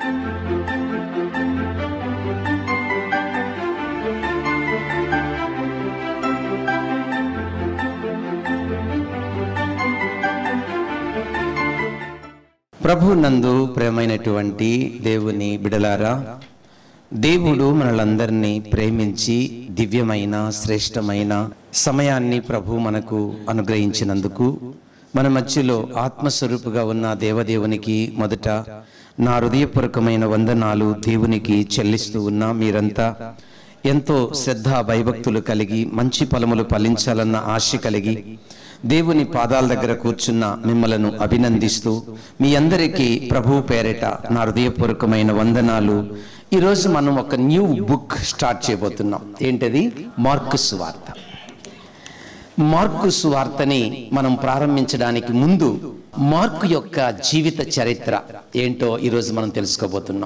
ప్రభు నందు ప్రేమైనటువంటి దేవుని బిడలారా దేవుడు మనలందరినీ ప్రేమించి దివ్యమైన శ్రేష్టమైన సమయాన్ని ప్రభు మనకు అనుగ్రహించినందుకు మన మధ్యలో ఆత్మస్వరూపుగా ఉన్న దేవదేవునికి మొదట నా హృదయపూర్వకమైన వందనాలు దేవునికి చెల్లిస్తూ ఉన్నా మీరంతా ఎంతో శ్రద్ధ భయభక్తులు కలిగి మంచి ఫలములు ఫలించాలన్న ఆశ కలిగి దేవుని పాదాల దగ్గర కూర్చున్న మిమ్మలను అభినందిస్తూ మీ అందరికీ ప్రభు పేరిట నా హృదయపూర్వకమైన వందనాలు ఈరోజు మనం ఒక న్యూ బుక్ స్టార్ట్ చేయబోతున్నాం ఏంటది మార్కు సువార్త మార్కు సువార్తని మనం ప్రారంభించడానికి ముందు మార్కు యొక్క జీవిత చరిత్ర ఏంటో ఈరోజు మనం తెలుసుకోబోతున్నాం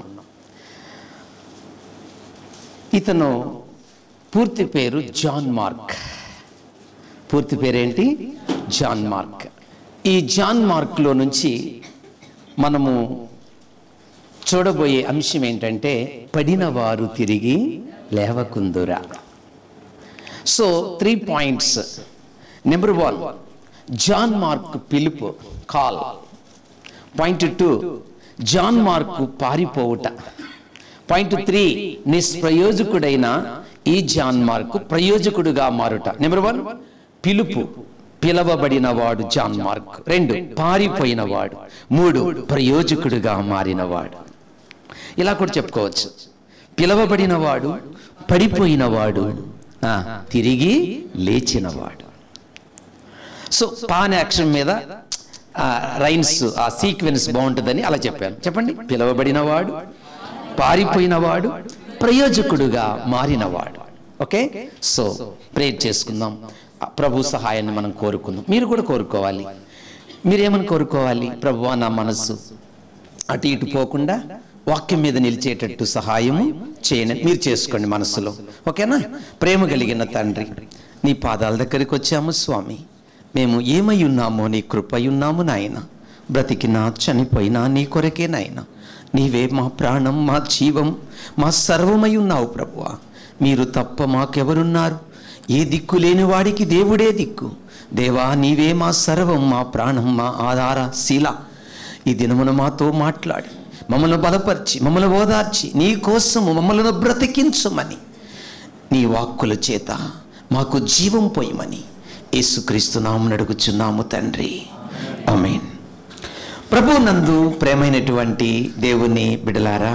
ఇతను పూర్తి పేరు జాన్ మార్క్ పూర్తి పేరేంటి జాన్ మార్క్ ఈ జాన్ మార్క్లో నుంచి మనము చూడబోయే అంశం ఏంటంటే పడిన వారు తిరిగి లేవకుందురా so three points number one John Mark పిలుపు call point two John Mark పారిపోవుట పాయింట్ త్రీ నిష్ప్రయోజకుడైన ఈ జాన్ మార్క్ ప్రయోజకుడుగా మారుట నెంబర్ వన్ పిలుపు పిలవబడిన వాడు జాన్ మార్క్ రెండు పారిపోయిన వాడు మూడు ప్రయోజకుడుగా మారినవాడు ఇలా కూడా చెప్పుకోవచ్చు పిలవబడిన వాడు పడిపోయిన వాడు ఆ, తిరిగి లేచినవాడు సో పాన్ యాక్షన్ మీద ఆ, రైన్స్ ఆ సీక్వెన్స్ బాగుంటుందని అలా చెప్పాను చెప్పండి పిలవబడిన వాడు పారిపోయిన వాడు ప్రయోజకుడుగా మారినవాడు ఓకే సో ప్రేర్ చేసుకుందాం ఆ ప్రభు సహాయాన్ని మనం కోరుకుందాం మీరు కూడా కోరుకోవాలి మీరేమని కోరుకోవాలి ప్రభువా నా మనస్సు అటు ఇటు పోకుండా వాక్యం మీద నిలిచేటట్టు సహాయము చేయని మీరు చేసుకోండి మనసులో ఓకేనా ప్రేమ కలిగిన తండ్రి నీ పాదాల దగ్గరికి వచ్చాము స్వామి మేము ఏమై ఉన్నామో నీ కృపై ఉన్నాము నాయన బ్రతికినా చనిపోయినా నీ కొరకే నాయన నీవే మా ప్రాణం మా జీవం మా సర్వమై ఉన్నావు ప్రభువా మీరు తప్ప మాకెవరున్నారు ఏ దిక్కు లేని వాడికి దేవుడే దిక్కు దేవా నీవే మా సర్వం మా ప్రాణం మా ఆధార శీల ఈ దినమున మాతో మాట్లాడి మమ్మల్ని బలపరిచి మమ్మల్ని ఓదార్చి నీ కోసము మమ్మల్ని బ్రతికించమని నీ వాక్కుల చేత మాకు జీవం పోయమని యేసుక్రీస్తు నామమున అడుగుచున్నాము తండ్రి ఆమేన్ ప్రభు నందు ప్రేమైనటువంటి దేవుని బిడలారా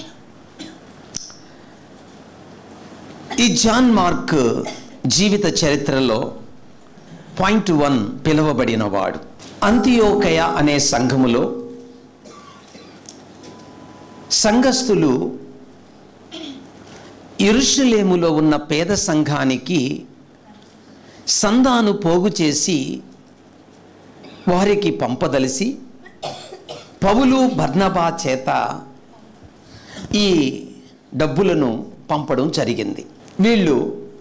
ఈ జాన్ మార్క్ జీవిత చరిత్రలో పాయింట్ వన్ పిలువబడినవాడు అంత్యోకయ అనే సంఘములో సంఘస్థులు ఇరుషులేములో ఉన్న పేద సంఘానికి సందాను పోగు చేసి వారికి పంపదలిసి పౌలు బర్నబా చేత ఈ డబ్బులను పంపడం జరిగింది వీళ్ళు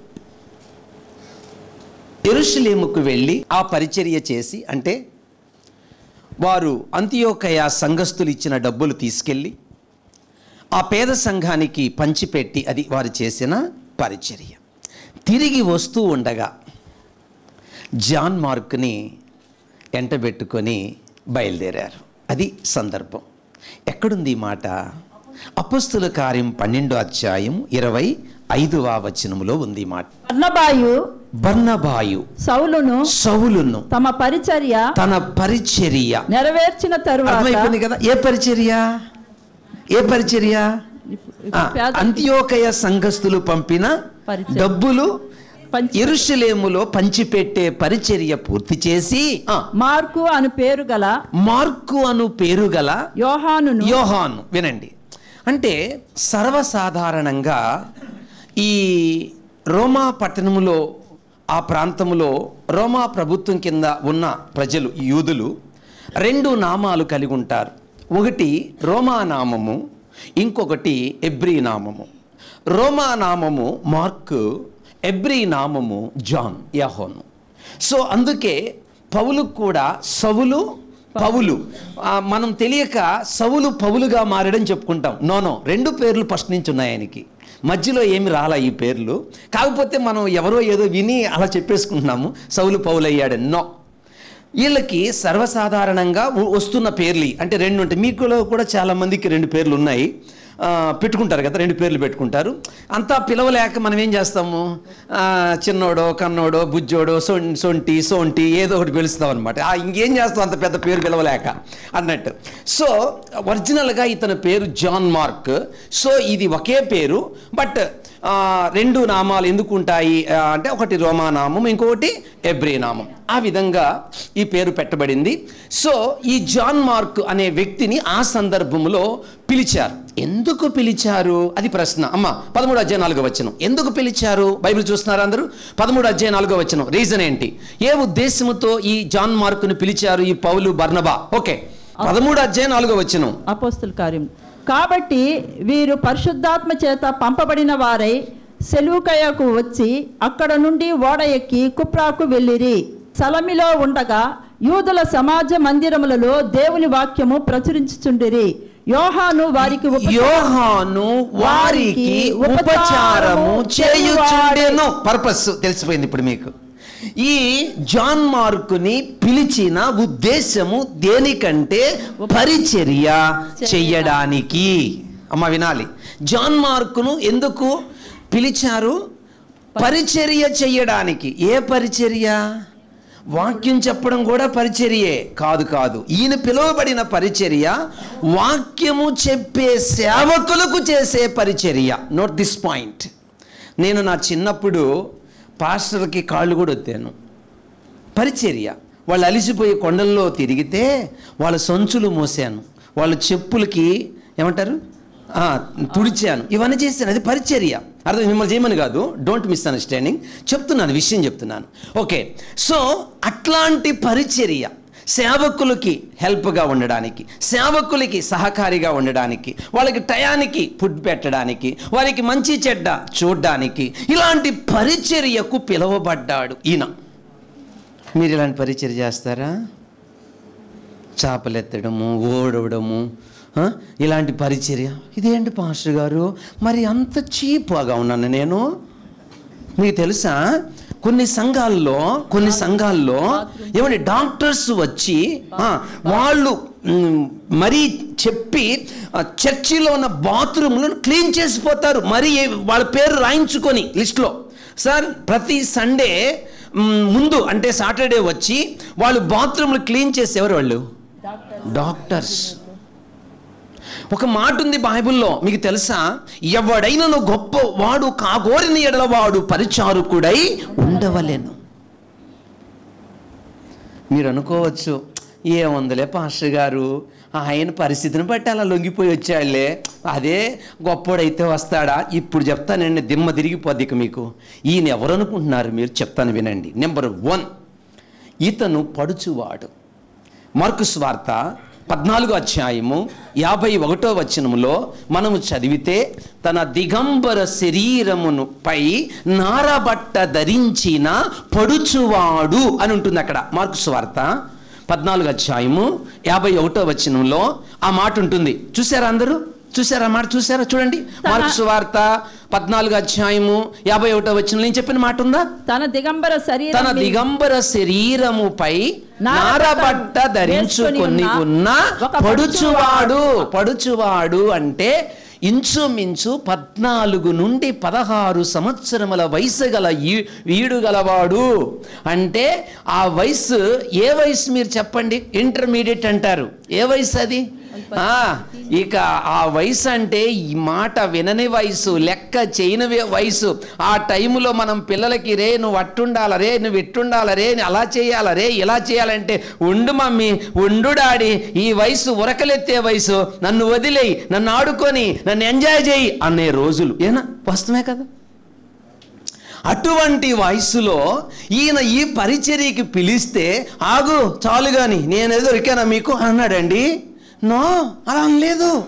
ఎరుషులేముకు వెళ్ళి ఆ పరిచర్య చేసి అంటే వారు అంత్యోకయ సంఘస్థులు ఇచ్చిన డబ్బులు తీసుకెళ్ళి ఆ పేద సంఘానికి పంచిపెట్టి అది వారు చేసిన పరిచర్య తిరిగి వస్తూ ఉండగా జాన్ మార్క్ని ఎంటబెట్టుకొని బయలుదేరారు అది సందర్భం ఎక్కడుంది ఈ మాట అపస్తుల కార్యం పన్నెండో అధ్యాయం ఇరవై ఐదవ వచనములో ఉంది ఈ మాట అన్నబాయు బర్నబాయు సౌలును సౌలును తమ పరిచర్య తన పరిచర్య నెరవేర్చిన తరువాత అర్థమైపోయింది కదా ఏ పరిచర్య ఏ పరిచర్య ఆ, పేద- అంత్యోకయ సంఘస్థులు పంపిన పరిచర్య. డబ్బులు పంచి- ఎరుషలేములో పంచిపెట్టే పరిచర్య పూర్తి చేసి ఆ, మార్కు అను పేరు గల మార్కు అను పేరు గల యోహానును యోహాను వినండి అంటే సర్వసాధారణంగా ఈ రోమా పట్టణములో ఆ ప్రాంతములో రోమా ప్రభుత్వం కింద ఉన్న ప్రజలు యూదులు రెండు నామాలు కలిగి ఉంటారు ఒకటి రోమా నామము ఇంకొకటి ఎబ్రీ నామము రోమా నామము మార్క్ ఎబ్రీ నామము జాన్ యాహోను సో అందుకే పౌలు కూడా సవులు పౌలు ఆ, మనం తెలియక సవులు పౌలుగా మారడం చెప్పుకుంటాం నో నో రెండు పేర్లు ఫస్ట్ నుంచి ఉన్నాయి ఆయనకి మధ్యలో ఏమి రాలా ఈ పేర్లు కాకపోతే మనం ఎవరో ఏదో విని అలా చెప్పేసుకుంటున్నాము సౌలు పౌలు అయ్యాడని నో వీళ్ళకి సర్వసాధారణంగా వ- వస్తున్న పేర్లు ఇవి. అంటే రెండు ఉంటాయి మీకులో కూడా చాలా మందికి రెండు పేర్లు ఉన్నాయి ఆ, పెట్టుకుంటారు కదా రెండు పేర్లు పెట్టుకుంటారు అంతా పిలవలేక మనం ఏం చేస్తాము ఆ, చిన్నోడో కన్నోడో బుజ్జోడో సొం సొంటి సోంటి ఏదో ఒకటి పిలుస్తాం అనమాట ఇంకేం చేస్తాం అంత పెద్ద పేరు పిలవలేక అన్నట్టు సో ఒరిజినల్గా ఇతని పేరు జాన్ మార్క్ సో ఇది ఒకే పేరు బట్ ఆ, రెండు నామాలు ఎందుకు ఉంటాయి ఆ, అంటే ఒకటి రోమా నామం ఇంకొకటి ఎబ్రి నామం ఆ విధంగా ఈ పేరు పెట్టబడింది సో ఈ జాన్ మార్క్ అనే వ్యక్తిని ఆ సందర్భంలో పిలిచారు ఎందుకు పిలిచారు అది ప్రశ్న అమ్మ పదమూడు అధ్యాయ నాలుగో వచనం ఎందుకు పిలిచారు బైబిల్ చూస్తున్నారు అందరూ పదమూడు అధ్యాయ నాలుగో వచనం రీజన్ ఏంటి ఏ ఉద్దేశంతో ఈ జాన్ మార్కును పిలిచారు ఈ పౌలు బర్నబా ఓకే పదమూడు అధ్యాయ నాలుగో వచనం అపోస్తుల కార్యం కాబట్టి వీరు పరిశుద్ధాత్మ చేత పంపబడిన వారై సెలూకయకు వచ్చి అక్కడ నుండి ఓడ ఎక్కి కుప్రాకు వెళ్ళిరి సలమిలో ఉండగా యూదుల సమాజ మందిరములలో దేవుని వాక్యము ప్రచురించుచుండిరి యోహాను వారికి ఉప- యోహాను వారికి ఉపచారము చేయుచుండెను పర్పస్ తెలిసిపోయింది ఇప్పుడు మీకు ఈ జాన్ మార్కుని పిలిచిన ఉద్దేశము దేనికంటే పరిచర్య చెయ్యడానికి అమ్మ వినాలి జాన్ మార్కును ఎందుకు పిలిచారు పరిచర్య చెయ్యడానికి ఏ పరిచర్య వాక్యం చెప్పడం కూడా పరిచర్యే కాదు కాదు ఈయన పిలువబడిన పరిచర్య వాక్యము చెప్పే సేవకులకు చేసే పరిచర్య నోట్ దిస్ పాయింట్ నేను నా చిన్నప్పుడు పాస్టర్కి కాళ్ళు కూడా వచ్చాను పరిచర్య వాళ్ళు అలిసిపోయి కొండల్లో తిరిగితే వాళ్ళ సంచులు మోసాను వాళ్ళ చెప్పులకి ఏమంటారు ఆ, తుడిచాను ఇవన్నీ చేశాను అది పరిచర్య అర్థం మిమ్మల్ని చేయమని కాదు డోంట్ మిస్ అండర్స్టాండింగ్ చెప్తున్నాను విషయం చెప్తున్నాను ఓకే సో అట్లాంటి పరిచర్య సేవకులకి హెల్ప్గా ఉండడానికి సేవకులకి సహకారిగా ఉండడానికి వాళ్ళకి టయానికి ఫుడ్ పెట్టడానికి వారికి మంచి చెడ్డ చూడడానికి ఇలాంటి పరిచర్యకు పిలువబడ్డాడు ఈయన మీరు ఇలాంటి పరిచర్య చేస్తారా చేపలెత్తడము ఓడవడము ఆ, ఇలాంటి పరిచర్య ఇదేంటి పాస్టర్ గారు మరి అంత చీప్గా ఉన్నాను నేను మీకు తెలుసా కొన్ని సంఘాల్లో కొన్ని సంఘాల్లో ఏమండి డాక్టర్స్ వచ్చి ఆ, వాళ్ళు మ్, మరీ చెప్పి ఆ, చర్చిలో ఉన్న బాత్రూమ్లను క్లీన్ చేసిపోతారు మరి ఏ- వాళ్ళ పేరు రాయించుకొని లిస్ట్లో సార్ ప్రతి సండే మ్, ముందు అంటే సాటర్డే వచ్చి వాళ్ళు బాత్రూమ్లు క్లీన్ చేసేవారు వాళ్ళు డాక్టర్స్ ఒక మాట ఉంది బైబిల్లో మీకు తెలుసా ఎవడైనను గొప్ప వాడు కాగోరిన ఎడలవాడు పరిచారకుడై ఉండవలెను మీరు అనుకోవచ్చు ఏముందిలే పాస్టర్ గారు ఆయన పరిస్థితిని బట్టి అలా లొంగిపోయి వచ్చాడులే అదే గొప్పోడైతే వస్తాడా ఇప్పుడు చెప్తానండి దిమ్మ తిరిగిపోద్ది ఇక మీకు ఈయన ఎవరు అనుకుంటున్నారు మీరు చెప్తాను వినండి నెంబర్ వన్ ఇతను పడుచువాడు మార్కు స్వార్త పద్నాలుగో అధ్యాయము యాభై ఒకటో వచనములో మనము చదివితే తన దిగంబర శరీరమును పై నారబట్ట ధరించిన పడుచువాడు అని ఉంటుంది అక్కడ మార్కు స్వార్త పద్నాలుగు అధ్యాయము యాభై ఒకటో వచనంలో ఆ మాట ఉంటుంది చూసారా అందరూ చూసారా ఆ మాట చూసారా చూడండి మార్కు సువార్త పద్నాలుగు అధ్యాయము యాభై ఒకటో వచనంలో నేను చెప్పిన మాట ఉందా తన దిగంబర తన శరీరం మీద దిగంబర శరీరముపై నారబట్ట ధరించుకొని ఉన్న పడుచువాడు పడుచువాడు అంటే ఇంచుమించు పద్నాలుగు నుండి పదహారు సంవత్సరముల వయసు గల ఈ- వీడు గలవాడు అంటే ఆ వయసు ఏ వయసు మీరు చెప్పండి ఇంటర్మీడియట్ అంటారు ఏ వయసు అది ఆ, ఇక ఆ వయసు అంటే ఈ మాట వినని వయసు లెక్క చేయని వే- వయసు ఆ టైంలో మనం పిల్లలకి రే నువ్వు అట్టుండాల రే నువ్వు ఇట్టుండాల రే నువ్వు అలా చేయాల రే ఇలా చేయాలంటే ఉండు మమ్మీ ఉండు డాడీ ఈ వయసు ఉరకలెత్తే వయసు నన్ను వదిలేయి నన్ను ఆడుకొని నన్ను ఎంజాయ్ చేయి అనే రోజులు ఏనా వస్తుమే కదా అటువంటి వయసులో ఈయన ఈ పరిచర్యకి పిలిస్తే ఆగు చాలు గాని నేనేదో దొరికానా మీకు అన్నాడండి నో అలా అనలేదు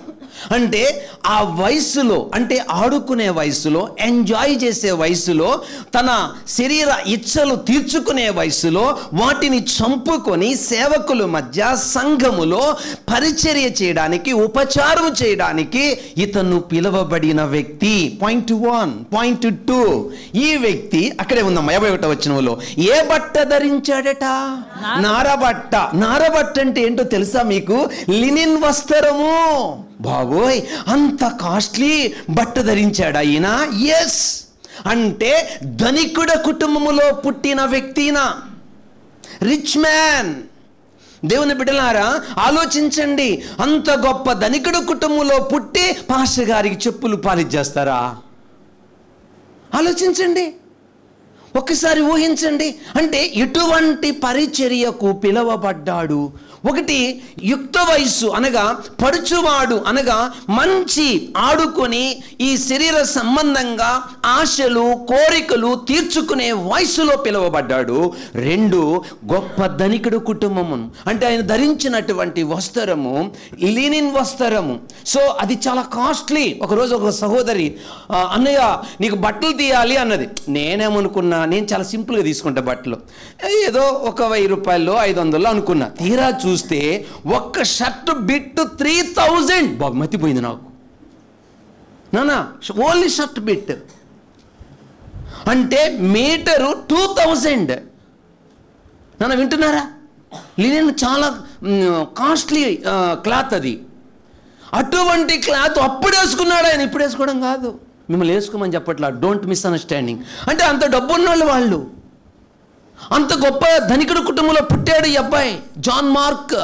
అంటే ఆ వయసులో అంటే ఆడుకునే వయసులో ఎంజాయ్ చేసే వయసులో తన శరీర ఇచ్చలు తీర్చుకునే వయసులో వాటిని చంపుకొని సేవకుల మధ్య సంఘములో పరిచర్య చేయడానికి ఉపచారం చేయడానికి ఇతను పిలువబడిన వ్యక్తి పాయింట్ వన్ పాయింట్ టూ ఈ వ్యక్తి అక్కడే ఉందమ్మా యాభై ఒకటో వచ్చినలో ఏ బట్ట ధరించాడట నారబట్ట నారబట్ట అంటే ఏంటో తెలుసా మీకు లినిన్ వస్త్రము బాబోయ్ అంత కాస్ట్లీ బట్ట ధరించాడు ఆయన ఎస్ అంటే ధనికుడ కుటుంబములో పుట్టిన వ్యక్తినా రిచ్ మ్యాన్ దేవుని బిడ్డలారా ఆలోచించండి అంత గొప్ప ధనికుడు కుటుంబంలో పుట్టి పాస్టర్ గారికి చెప్పులు పాలిచ్చేస్తారా ఆలోచించండి ఒక్కసారి ఊహించండి అంటే ఎటువంటి పరిచర్యకు పిలువబడ్డాడు ఒకటి యుక్త వయస్సు అనగా పడుచువాడు అనగా మంచి ఆడుకొని ఈ శరీర సంబంధంగా ఆశలు కోరికలు తీర్చుకునే వయసులో పిలువబడ్డాడు రెండు గొప్ప ధనికుడు కుటుంబము అంటే ఆయన ధరించినటువంటి వస్త్రము లినిన్ వస్త్రము సో అది చాలా కాస్ట్లీ ఒకరోజు ఒక సహోదరి "ఆ, అన్నయ్య నీకు బట్టలు తీయాలి అన్నది నేనేమనుకున్నా నేను చాలా సింపుల్గా తీసుకుంటా బట్టలు ఏదో ఒక వెయ్యి రూపాయలు ఐదు వందలు అనుకున్నా తీరా చూస్తే ఒక్క షర్ట్ బిట్ త్రీ థౌజండ్ బాగా మతిపోయింది నాకు నానా ఓన్లీ షర్ట్ బిట్ అంటే మీటరు టూ థౌజండ్ నాన్న వింటున్నారా లినెన్ చాలా కాస్ట్లీ క్లాత్ అది అటువంటి క్లాత్ అప్పుడు వేసుకున్నాడు ఆయన ఇప్పుడు వేసుకోవడం కాదు మిమ్మల్ని వేసుకోమని చెప్పట్లా డోంట్ మిస్ అండర్స్టాండింగ్ అంటే అంత డబ్బు ఉన్నోళ్ళు వాళ్ళు అంత గొప్ప ధనికుడు కుటుంబంలో పుట్టాడు ఈ అబ్బాయి జాన్ మార్క్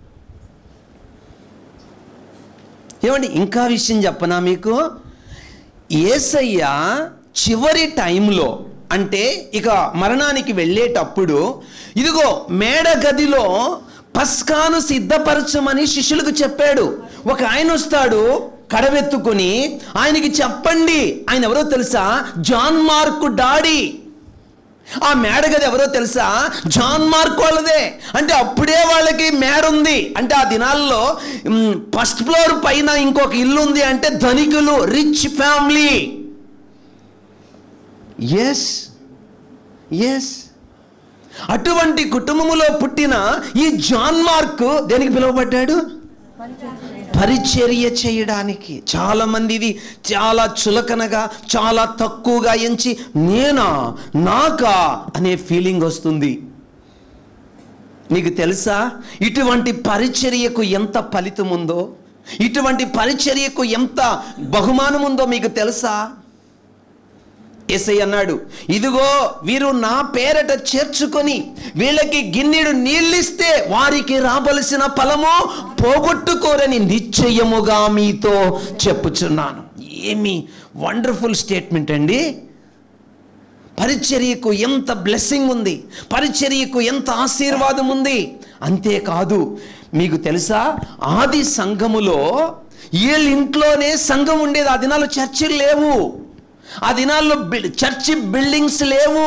ఏమండి ఇంకా విషయం చెప్పనా మీకు ఏసయ్య చివరి టైంలో అంటే ఇక మరణానికి వెళ్ళేటప్పుడు ఇదిగో మేడ గదిలో పస్కాను సిద్ధపరచమని శిష్యులకు చెప్పాడు ఒక ఆయన వస్తాడు కడవెత్తుకుని ఆయనకి చెప్పండి ఆయన ఎవరో తెలుసా జాన్ మార్కు డాడీ ఆ మేడ గది ఎవరో తెలుసా జాన్ మార్క్ వాళ్ళదే అంటే అప్పుడే వాళ్ళకి మేడ ఉంది అంటే ఆ దినాల్లో ఫస్ట్ ఫ్లోర్ పైన ఇంకొక ఇల్లు ఉంది అంటే ధనికులు రిచ్ ఫ్యామిలీ ఎస్ ఎస్ అటువంటి కుటుంబములో పుట్టిన ఈ జాన్ మార్క్ దేనికి పిలువబడ్డాడు పరిచర్య చేయడానికి చాలా మంది ఇది చాలా చులకనగా చాలా తక్కువగా ఎంచి నేనా నాకా అనే ఫీలింగ్ వస్తుంది నీకు తెలుసా ఇటువంటి పరిచర్యకు ఎంత ఫలితం ఉందో ఇటువంటి పరిచర్యకు ఎంత బహుమానం ఉందో మీకు తెలుసా ఎస్ఐ అన్నాడు ఇదిగో వీరు నా పేరట చేర్చుకొని వీళ్ళకి గిన్నెడు నీళ్ళిస్తే వారికి రావలసిన ఫలము పోగొట్టుకోరని నిశ్చయముగా మీతో చెప్పుచున్నాను ఏమి వండర్ఫుల్ స్టేట్మెంట్ అండి పరిచర్యకు ఎంత బ్లెస్సింగ్ ఉంది పరిచర్యకు ఎంత ఆశీర్వాదం ఉంది అంతేకాదు మీకు తెలుసా ఆది సంఘములో వీళ్ళ ఇంట్లోనే సంఘం ఉండేది ఆ దినాల్లో చర్చిలు లేవు ఆ దినాల్లో బి- చర్చి బిల్డింగ్స్ లేవు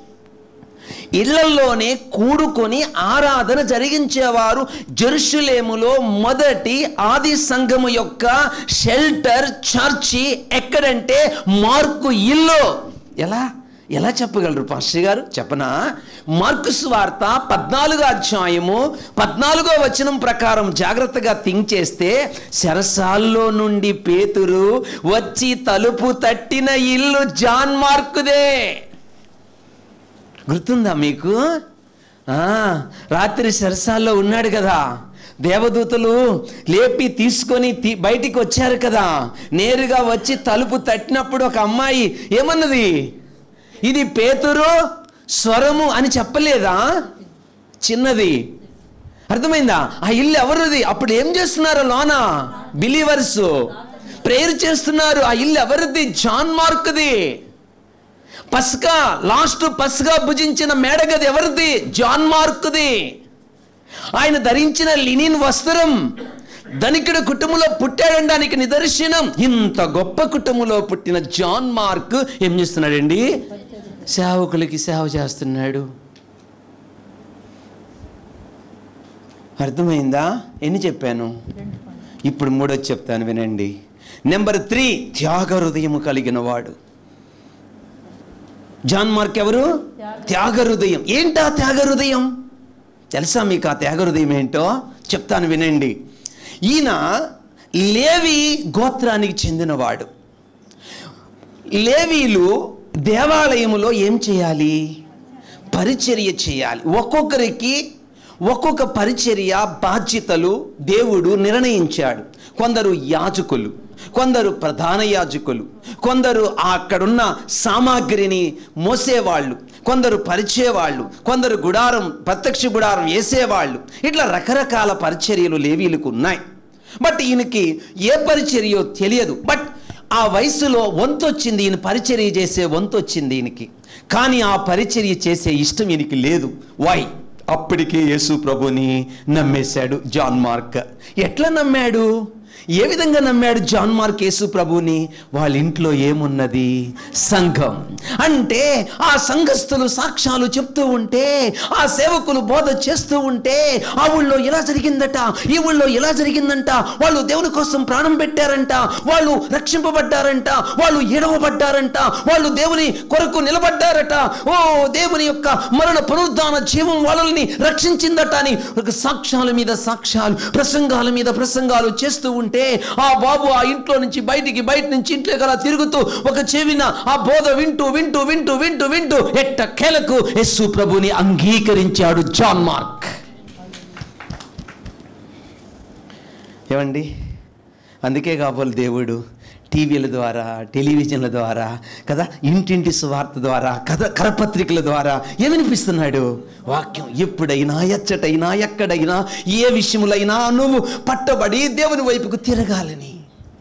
ఇళ్లలోనే కూడుకొని ఆరాధన జరిగించేవారు జెరూసలేములో మొదటి ఆది సంఘము యొక్క షెల్టర్ చర్చి ఎక్కడంటే మార్కు ఇల్లు ఎలా ఎలా చెప్పగలరు పాస్టర్ గారు చెప్పనా మార్కు స్వార్త పద్నాలుగో అధ్యాయము పద్నాలుగో వచనం ప్రకారం జాగ్రత్తగా థింక్ చేస్తే శరసాల్లో నుండి పేతురు వచ్చి తలుపు తట్టిన ఇల్లు జాన్ మార్కుదే గుర్తుందా మీకు ఆ, రాత్రి సరసాల్లో ఉన్నాడు కదా దేవదూతలు లేపి తీసుకొని తీ- బయటికి వచ్చారు కదా నేరుగా వచ్చి తలుపు తట్టినప్పుడు ఒక అమ్మాయి ఏమన్నది ఇది పేతురు స్వరము అని చెప్పలేదా చిన్నది అర్థమైందా ఆ ఇల్లు ఎవరిది అప్పుడు ఏం చేస్తున్నారు లోన బిలీవర్స్ ప్రేయర్ చేస్తున్నారు ఆ ఇల్లు ఎవరిది జాన్ మార్క్ది పస్కా లాస్ట్ పస్కా భుజించిన మేడగది ఎవరిది జాన్ మార్క్ది ఆయన ధరించిన లినిన్ వస్త్రం ధనికుడు కుటుంబంలో పుట్టాడడానికి నిదర్శనం ఇంత గొప్ప కుటుంబంలో పుట్టిన జాన్ మార్క్ ఏం చేస్తున్నాడండి సేవకులకి సేవ చేస్తున్నాడు అర్థమైందా ఎన్ని చెప్పాను ఇప్పుడు మూడోది చెప్తాను వినండి నెంబర్ త్రీ త్యాగ హృదయము కలిగిన వాడు జాన్ మార్క్ ఎవరు త్యాగ హృదయం ఏంటా త్యాగ హృదయం తెలుసా మీకు ఆ త్యాగ హృదయం ఏంటో చెప్తాను వినండి ఈయన లేవి గోత్రానికి చెందినవాడు లేవీలు దేవాలయములో ఏం చేయాలి పరిచర్య చేయాలి ఒక్కొక్కరికి ఒక్కొక్క పరిచర్య బాధ్యతలు దేవుడు నిర్ణయించాడు కొందరు యాజకులు కొందరు ప్రధాన యాజకులు కొందరు అక్కడున్న సామాగ్రిని మోసేవాళ్ళు కొందరు పరిచేవాళ్ళు కొందరు గుడారం ప్రత్యక్ష గుడారం వేసేవాళ్ళు ఇట్లా రకరకాల పరిచర్యలు లేవీలకు ఉన్నాయి బట్ ఈయనకి ఏ పరిచర్యో తెలియదు బట్ ఆ వయసులో వంతు వచ్చింది ఈయన పరిచర్య చేసే వంతు వచ్చింది ఈయనకి కానీ ఆ పరిచర్య చేసే ఇష్టం ఈయనకి లేదు వై అప్పటికే యేసు ప్రభుని నమ్మేశాడు జాన్ మార్క్ ఎట్లా నమ్మాడు ఏ విధంగా నమ్మాడు జాన్ మార్క్ యేసు ప్రభుని వాళ్ళ ఇంట్లో ఏమున్నది సంఘం అంటే ఆ సంఘస్థులు సాక్ష్యాలు చెప్తూ ఉంటే ఆ సేవకులు బోధ చేస్తూ ఉంటే ఆ ఊళ్ళో ఇలా జరిగిందట ఈ ఊళ్ళో ఇలా జరిగిందంట వాళ్ళు దేవుని కోసం ప్రాణం పెట్టారంట వాళ్ళు రక్షింపబడ్డారంట వాళ్ళు ఎడవబడ్డారంట వాళ్ళు దేవుని కొరకు నిలబడ్డారట ఓ దేవుని యొక్క మరణ పునరుద్ధాన జీవం వాళ్ళని రక్షించిందట అని ఒక సాక్ష్యాల మీద సాక్ష్యాలు ప్రసంగాల మీద ప్రసంగాలు చేస్తూ ఉంటే ఆ బాబు ఆ ఇంట్లో నుంచి బయటికి బయట నుంచి ఇంట్లో గల తిరుగుతూ ఒక చెవిన ఆ బోధ వింటూ వింటూ వింటూ వింటూ వింటూ ఎట్ట కేలకు యస్సు ప్రభుని అంగీకరించాడు జాన్ మార్క్ ఏమండి అందుకే కాబోలు దేవుడు టీవీల ద్వారా టెలివిజన్ల ద్వారా కదా ఇంటింటి సువార్త ద్వారా కథ కరపత్రికల ద్వారా ఏమనిపిస్తున్నాడు వాక్యం ఎప్పుడైనా ఎచ్చటైనా ఎక్కడైనా ఏ విషయములైనా నువ్వు పట్టబడి దేవుని వైపుకు తిరగాలని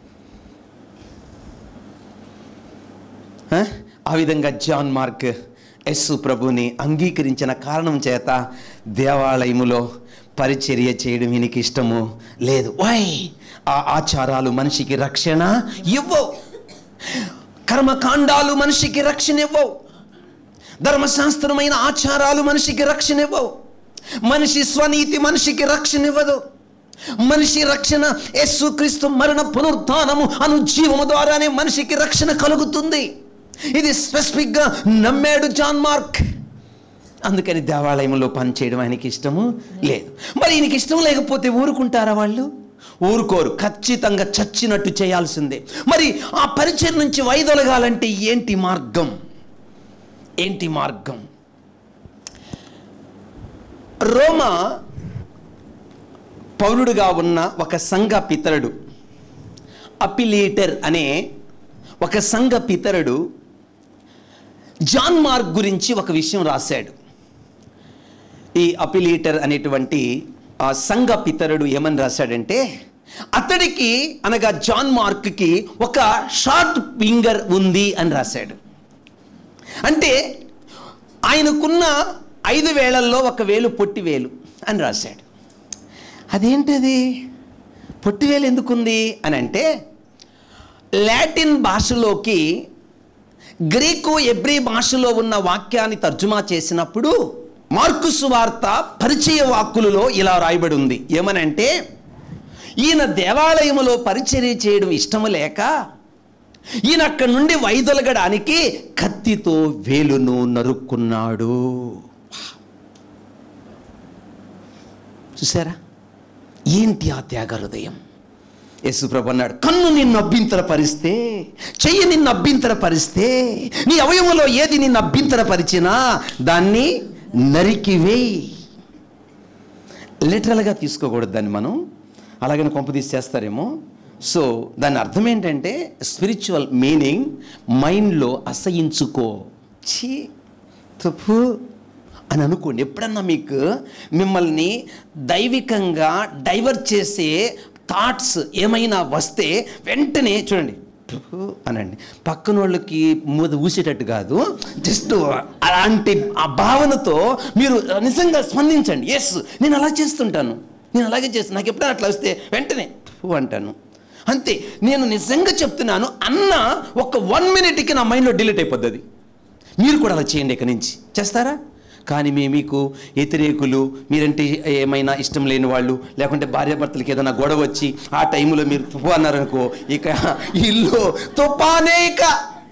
ఆ? ఆ విధంగా జాన్ మార్క్ యస్సు ప్రభుని అంగీకరించిన కారణం చేత దేవాలయములో పరిచర్య చేయడం ఈయనకి ఇష్టము లేదు వై ఆ ఆచారాలు మనిషికి రక్షణ ఇవ్వవు కర్మకాండాలు మనిషికి రక్షణ ఇవ్వవు ధర్మశాస్త్రమైన ఆచారాలు మనిషికి రక్షణ ఇవ్వవు మనిషి స్వనీతి మనిషికి రక్షణ ఇవ్వదు మనిషి రక్షణ యేసుక్రీస్తు మరణ పునరుత్నము అను జీవము ద్వారానే మనిషికి రక్షణ కలుగుతుంది ఇది స్పెసిఫిక్గా నమ్మాడు జాన్ మార్క్ అందుకని దేవాలయంలో పనిచేయడం ఆయనకి ఇష్టము లేదు మరి ఈయనకి ఇష్టం లేకపోతే ఊరుకుంటారా వాళ్ళు ఊరుకోరు ఖచ్చితంగా చచ్చినట్టు చేయాల్సిందే మరి ఆ పరిచయం నుంచి వైదొలగాలంటే ఏంటి మార్గం ఏంటి మార్గం రోమా పౌరుడుగా ఉన్న ఒక సంఘ పితరుడు అపిలీటర్ అనే ఒక సంఘ పితరుడు జాన్ మార్క్ గురించి ఒక విషయం రాశాడు ఈ అపిలీటర్ అనేటువంటి ఆ సంఘ పితరుడు ఏమని రాశాడంటే అతడికి అనగా జాన్ మార్క్కి ఒక షార్ట్ ఫింగర్ ఉంది అని రాశాడు అంటే ఆయనకున్న ఐదు వేళల్లో ఒక వేలు పొట్టి వేలు అని రాశాడు అదేంటది పొట్టి వేలు ఎందుకుంది అని అంటే లాటిన్ భాషలోకి గ్రీకు ఎబ్రి భాషలో ఉన్న వాక్యాన్ని తర్జుమా చేసినప్పుడు మార్కు సువార్త పరిచయ వాక్కులలో ఇలా రాయబడి ఉంది ఏమనంటే ఈయన దేవాలయములో పరిచర్య చేయడం ఇష్టము లేక ఈయన అక్కడి నుండి వైదొలగడానికి కత్తితో వేలును నరుక్కున్నాడు చూసారా ఏంటి ఆ త్యాగ హృదయం యేసుప్రభు అన్నాడు కన్ను నిన్ను అభ్యంతరపరిస్తే చెయ్యి నిన్ను అభ్యంతరపరిస్తే నీ అవయములో ఏది నిన్ను అభ్యంతరపరిచినా దాన్ని నరికివేయి లిటరల్గా తీసుకోకూడదు దాన్ని మనం అలాగని కొంపదీసి చేస్తారేమో సో దాని అర్థం ఏంటంటే స్పిరిచువల్ మీనింగ్ మైండ్లో అసహించుకో ఛీ తప్పు అని అనుకోండి ఎప్పుడన్నా మీకు మిమ్మల్ని దైవికంగా డైవర్ట్ చేసే థాట్స్ ఏమైనా వస్తే వెంటనే చూడండి "తుఫు" అనండి పక్కన వాళ్ళకి మూద ఊసేటట్టు కాదు జస్ట్ అలాంటి ఆ భావనతో మీరు నిజంగా స్పందించండి ఎస్ నేను అలా చేస్తుంటాను నేను అలాగే చేస్తాను నాకు ఎప్పుడైనా అట్లా వస్తే వెంటనే "తుఫు" అంటాను అంతే నేను నిజంగా చెప్తున్నాను అన్న ఒక వన్ మినిట్కి నా మైండ్లో డిలీట్ అయిపోద్ది అది మీరు కూడా అలా చేయండి ఇక్కడి నుంచి చేస్తారా కానీ మేము మీకు వ్యతిరేకులు మీరంటే ఏమైనా ఇష్టం లేని వాళ్ళు లేకుంటే భార్యాభర్తలకి ఏదైనా గొడవ వచ్చి ఆ టైంలో మీరు తుఫా అన్నారనుకో ఇక ఇల్లు తుఫానే ఇక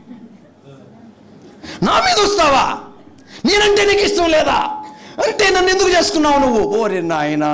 నా మీద వస్తావా నేనంటే నీకు ఇష్టం లేదా అంటే నన్ను ఎందుకు చేసుకున్నావు నువ్వు ఓరే నాయనా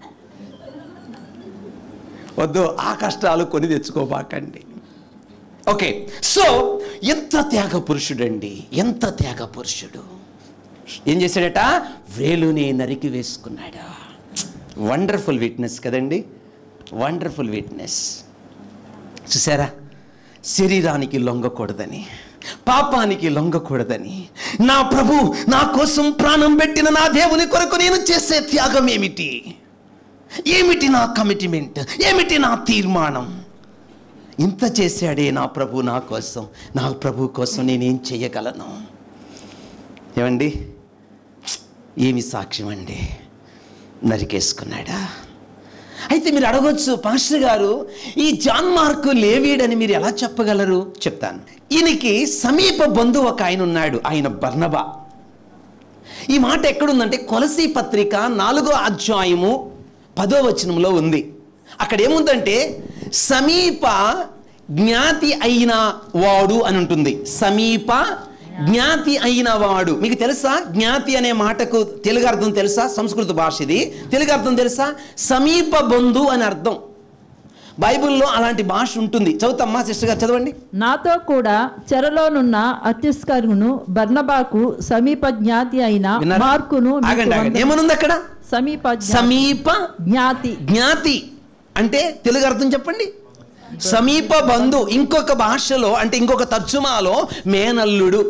వద్దు ఆ కష్టాలు కొని తెచ్చుకోబాకండి ఓకే సో ఎంత త్యాగ పురుషుడండి ఎంత త్యాగ పురుషుడు ఏం చేశాడట వేలుని నరికి వేసుకున్నాడు వండర్ఫుల్ విట్నెస్ కదండి వండర్ఫుల్ విట్నెస్ చూసారా శరీరానికి లొంగకూడదని పాపానికి లొంగకూడదని నా ప్రభు నా కోసం ప్రాణం పెట్టిన నా దేవుని కొరకు నేను చేసే త్యాగం ఏమిటి ఏమిటి నా కమిట్మెంట్ ఏమిటి నా తీర్మానం ఇంత చేశాడే నా ప్రభు నా కోసం నా ప్రభు కోసం నేనేం చేయగలను ఏమండి ఏమి సాక్ష్యం అండి నరికేసుకున్నాడా అయితే మీరు అడగొచ్చు పాస్టర్ గారు ఈ జాన్ మార్కు లేవీడని మీరు ఎలా చెప్పగలరు చెప్తాను ఈయనకి సమీప బంధువు ఒక ఆయన ఉన్నాడు ఆయన బర్నబా ఈ మాట ఎక్కడుందంటే కొలసి పత్రిక నాలుగో అధ్యాయము పదో వచనంలో ఉంది అక్కడ ఏముందంటే సమీప జ్ఞాతి అయిన వాడు అని ఉంటుంది సమీప జ్ఞాతి అయిన వాడు మీకు తెలుసా జ్ఞాతి అనే మాటకు తెలుగు అర్థం తెలుసా సంస్కృత భాష ఇది తెలుగు అర్థం తెలుసా సమీప బంధు అని అర్థం బైబిల్లో అలాంటి భాష ఉంటుంది చదువుతమ్మా సిస్టర్ గారు చదవండి నాతో కూడా చెరలోనున్న అత్యుస్కరును బర్నబాకు సమీప జ్ఞాతి అయిన విన్నారా? మార్కును మీకు ఆగండి ఆగండి వందనం. ఏమనుంది అక్కడ సమీప జ్ఞా- సమీప జ్ఞాతి జ్ఞాతి అంటే తెలుగు అర్థం చెప్పండి సమీప బంధు ఇంకొక భాషలో అంటే ఇంకొక తర్జుమాలో మేనల్లుడు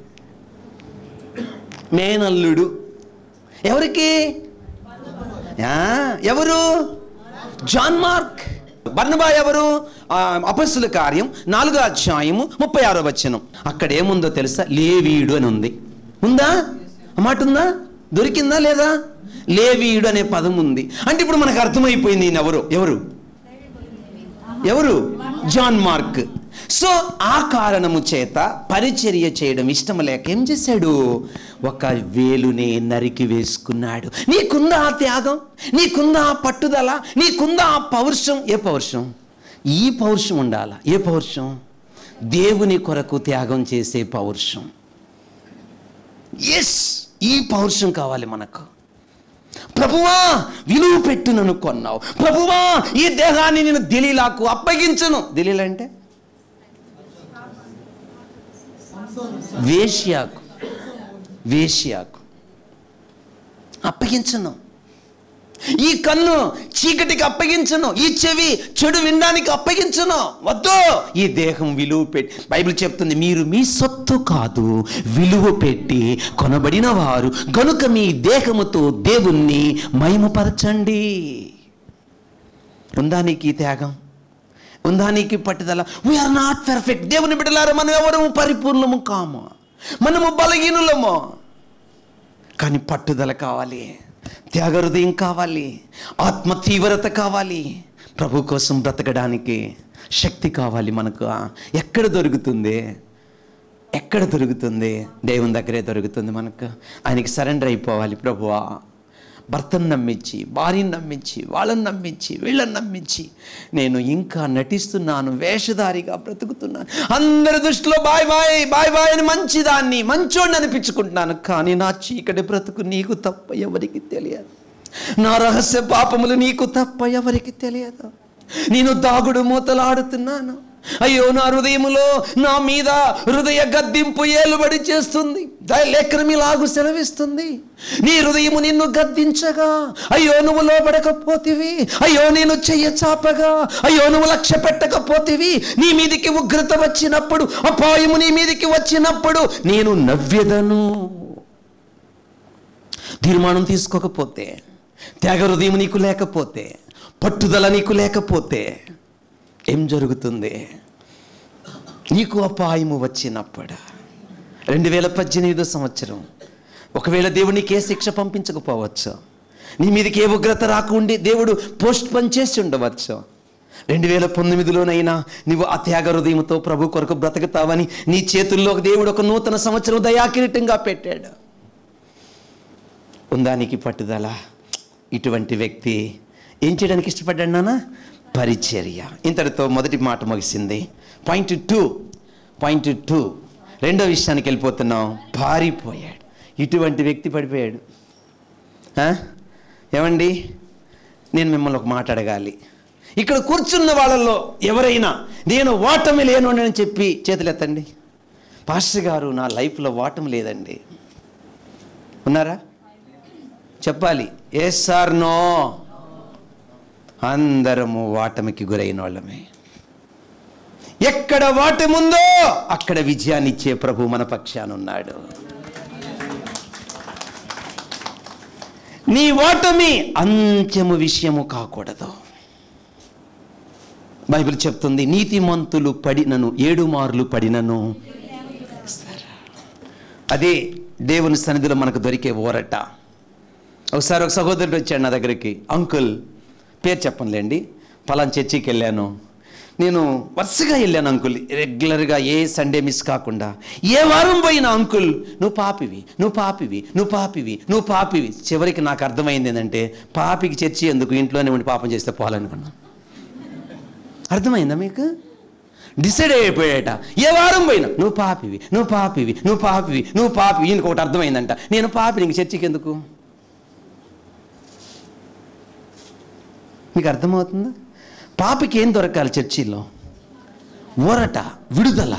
మేనల్లుడు ఎవరికి ఆ, ఎవరు జాన్ మార్క్ బర్నబా ఎవరు ఆ, అపస్సుల కార్యం నాలుగో అధ్యాయము ముప్పై ఆరో వచనం అక్కడ ఏముందో తెలుసా లేవీయుడు అని ఉంది ఉందా ఆ మాట ఉందా దొరికిందా లేదా లేవీయుడు అనే పదం ఉంది అంటే ఇప్పుడు మనకు అర్థమైపోయింది ఈయన ఎవరు ఎవరు ఎవరు జాన్ మార్క్ సో ఆ కారణము చేత పరిచర్య చేయడం ఇష్టం లేక ఏం చేశాడు ఒక వేలునే నరికి వేసుకున్నాడు నీకుందా ఆ త్యాగం నీకుందా ఆ పట్టుదల నీకుందా ఆ పౌరుషం ఏ పౌరుషం ఈ పౌరుషం ఉండాలా ఏ పౌరుషం దేవుని కొరకు త్యాగం చేసే పౌరుషం ఎస్ ఈ పౌరుషం కావాలి మనకు ప్రభువా విలువ పెట్టు నన్ను కొన్నావు ప్రభువా ఈ దేహాన్ని నేను దిలీలాకు అప్పగించను దిలీల అంటే వేశ్యాకు వేశ్యాకు అప్పగించను ఈ కన్ను చీకటికి అప్పగించను ఈ చెవి చెడు వినడానికి అప్పగించను వద్దు ఈ దేహం విలువ పెట్టి బైబిల్ చెప్తుంది మీరు మీ సొత్తు కాదు విలువ పెట్టి కొనబడిన వారు గనుక మీ దేహముతో దేవుణ్ణి మహిమపరచండి ఉందా నీకు ఈ త్యాగం ఉందా నీకు ఈ పట్టుదల వీఆర్ నాట్ పర్ఫెక్ట్ దేవుని బిడ్డలారా మనం ఎవరము పరిపూర్ణము కాము మనము బలహీనులము కానీ పట్టుదల కావాలి త్యాగ హృదయం కావాలి ఆత్మ తీవ్రత కావాలి ప్రభు కోసం బ్రతకడానికి శక్తి కావాలి మనకు ఎక్కడ దొరుకుతుంది ఎక్కడ దొరుకుతుంది దేవుని దగ్గరే దొరుకుతుంది మనకు ఆయనకి సరెండర్ అయిపోవాలి ప్రభువా భర్తను నమ్మించి భార్యను నమ్మించి వాళ్ళని నమ్మించి వీళ్ళని నమ్మించి నేను ఇంకా నటిస్తున్నాను వేషధారిగా బ్రతుకుతున్నాను అందరి దృష్టిలో బాయ్ బాయ్ బాయ్ బాయ్ అని మంచిదాన్ని మంచోడిని అనిపించుకుంటున్నాను కానీ నా చీకటి బ్రతుకు నీకు తప్ప ఎవరికి తెలియదు నా రహస్య పాపములు నీకు తప్ప ఎవరికి తెలియదు నేను దాగుడు మూతలాడుతున్నాను అయ్యో నా హృదయములో నా మీద హృదయ గద్దింపు ఏలుబడి చేస్తుంది దా- లేఖనం ఇలాగు సెలవిస్తుంది నీ హృదయము నిన్ను గద్దించగా అయ్యో నువ్వు లోబడకపోతివి అయ్యో నేను చెయ్య చాపగా అయ్యో నువ్వు లక్ష్య పెట్టకపోతివి నీ మీదికి ఉగ్రత వచ్చినప్పుడు అపాయము నీ మీదికి వచ్చినప్పుడు నేను నవ్వెదను తీర్మానం తీసుకోకపోతే త్యాగ హృదయం నీకు లేకపోతే పట్టుదల నీకు లేకపోతే ఏం జరుగుతుంది నీకు అపాయము వచ్చినప్పుడు రెండు వేల పద్దెనిమిదో సంవత్సరం ఒకవేళ దేవుడు నీకు ఏ శిక్ష పంపించకపోవచ్చు నీ మీదకి ఏ ఉగ్రత రాకుండి దేవుడు పోస్ట్ పని చేసి ఉండవచ్చు రెండు వేల పంతొమ్మిదిలోనైనా నువ్వు ఆ త్యాగ హృదయంతో ప్రభు కొరకు బ్రతుకుతావని నీ చేతుల్లో దేవుడు ఒక నూతన సంవత్సరం దయాకిరీటంగా పెట్టాడు ఉందానికి పట్టుదల ఇటువంటి వ్యక్తి ఏం చేయడానికి ఇష్టపడ్డాడు నాన్న పరిచర్య ఇంతటితో మొదటి మాట ముగిసింది పాయింట్ టూ పాయింట్ టూ రెండో విషయానికి వెళ్ళిపోతున్నాం పారిపోయాడు ఇటువంటి వ్యక్తి పడిపోయాడు ఆ? ఏమండి నేను మిమ్మల్ని ఒక మాట అడగాలి ఇక్కడ కూర్చున్న వాళ్ళల్లో ఎవరైనా నేను ఓటమి లేను అని చెప్పి చేతులెత్తండి పాస్టర్ గారు నా లైఫ్లో ఓటమి లేదండి ఉన్నారా చెప్పాలి ఏ సార్ నో అందరము వాటమికి గురైన వాళ్ళమే ఎక్కడ వాటమి ఉందో అక్కడ విజయాన్ని ఇచ్చే ప్రభు మన పక్షాన ఉన్నాడు నీ ఓటమి అంత్యము విషయము కాకూడదు బైబిల్ చెప్తుంది నీతిమంతులు పడినను ఏడు మార్లు పడినను అదే దేవుని సన్నిధిలో మనకు దొరికే ఊరట ఒకసారి ఒక సహోదరుడు వచ్చాడు నా దగ్గరికి అంకుల్ పేరు చెప్పనులేండి పలాన్ చర్చికి వెళ్ళాను నేను వరుసగా వెళ్ళాను అంకుల్ రెగ్యులర్గా ఏ సండే మిస్ కాకుండా ఏ వారం పోయిన అంకుల్ నువ్వు పాపివి నువ్వు పాపివి నువ్వు పాపివి నువ్వు పాపివి చివరికి నాకు అర్థమైంది ఏంటంటే పాపికి చర్చి ఎందుకు ఇంట్లోనే ఉండి పాపం చేస్తే పోవాలనుకున్నాను అర్థమైందా మీకు డిసైడ్ అయిపోయాట ఏ వారం పోయినా నువ్వు పాపివి నువ్వు పాపివి నువ్వు పాపివి నువ్వు పాపివి ఈయనకు ఒకటి అర్థమైందంట నేను పాపిని ఇంక చర్చికి ఎందుకు మీకు అర్థమవుతుందా పాపికి ఏం దొరకాలి చర్చిలో ఊరట విడుదల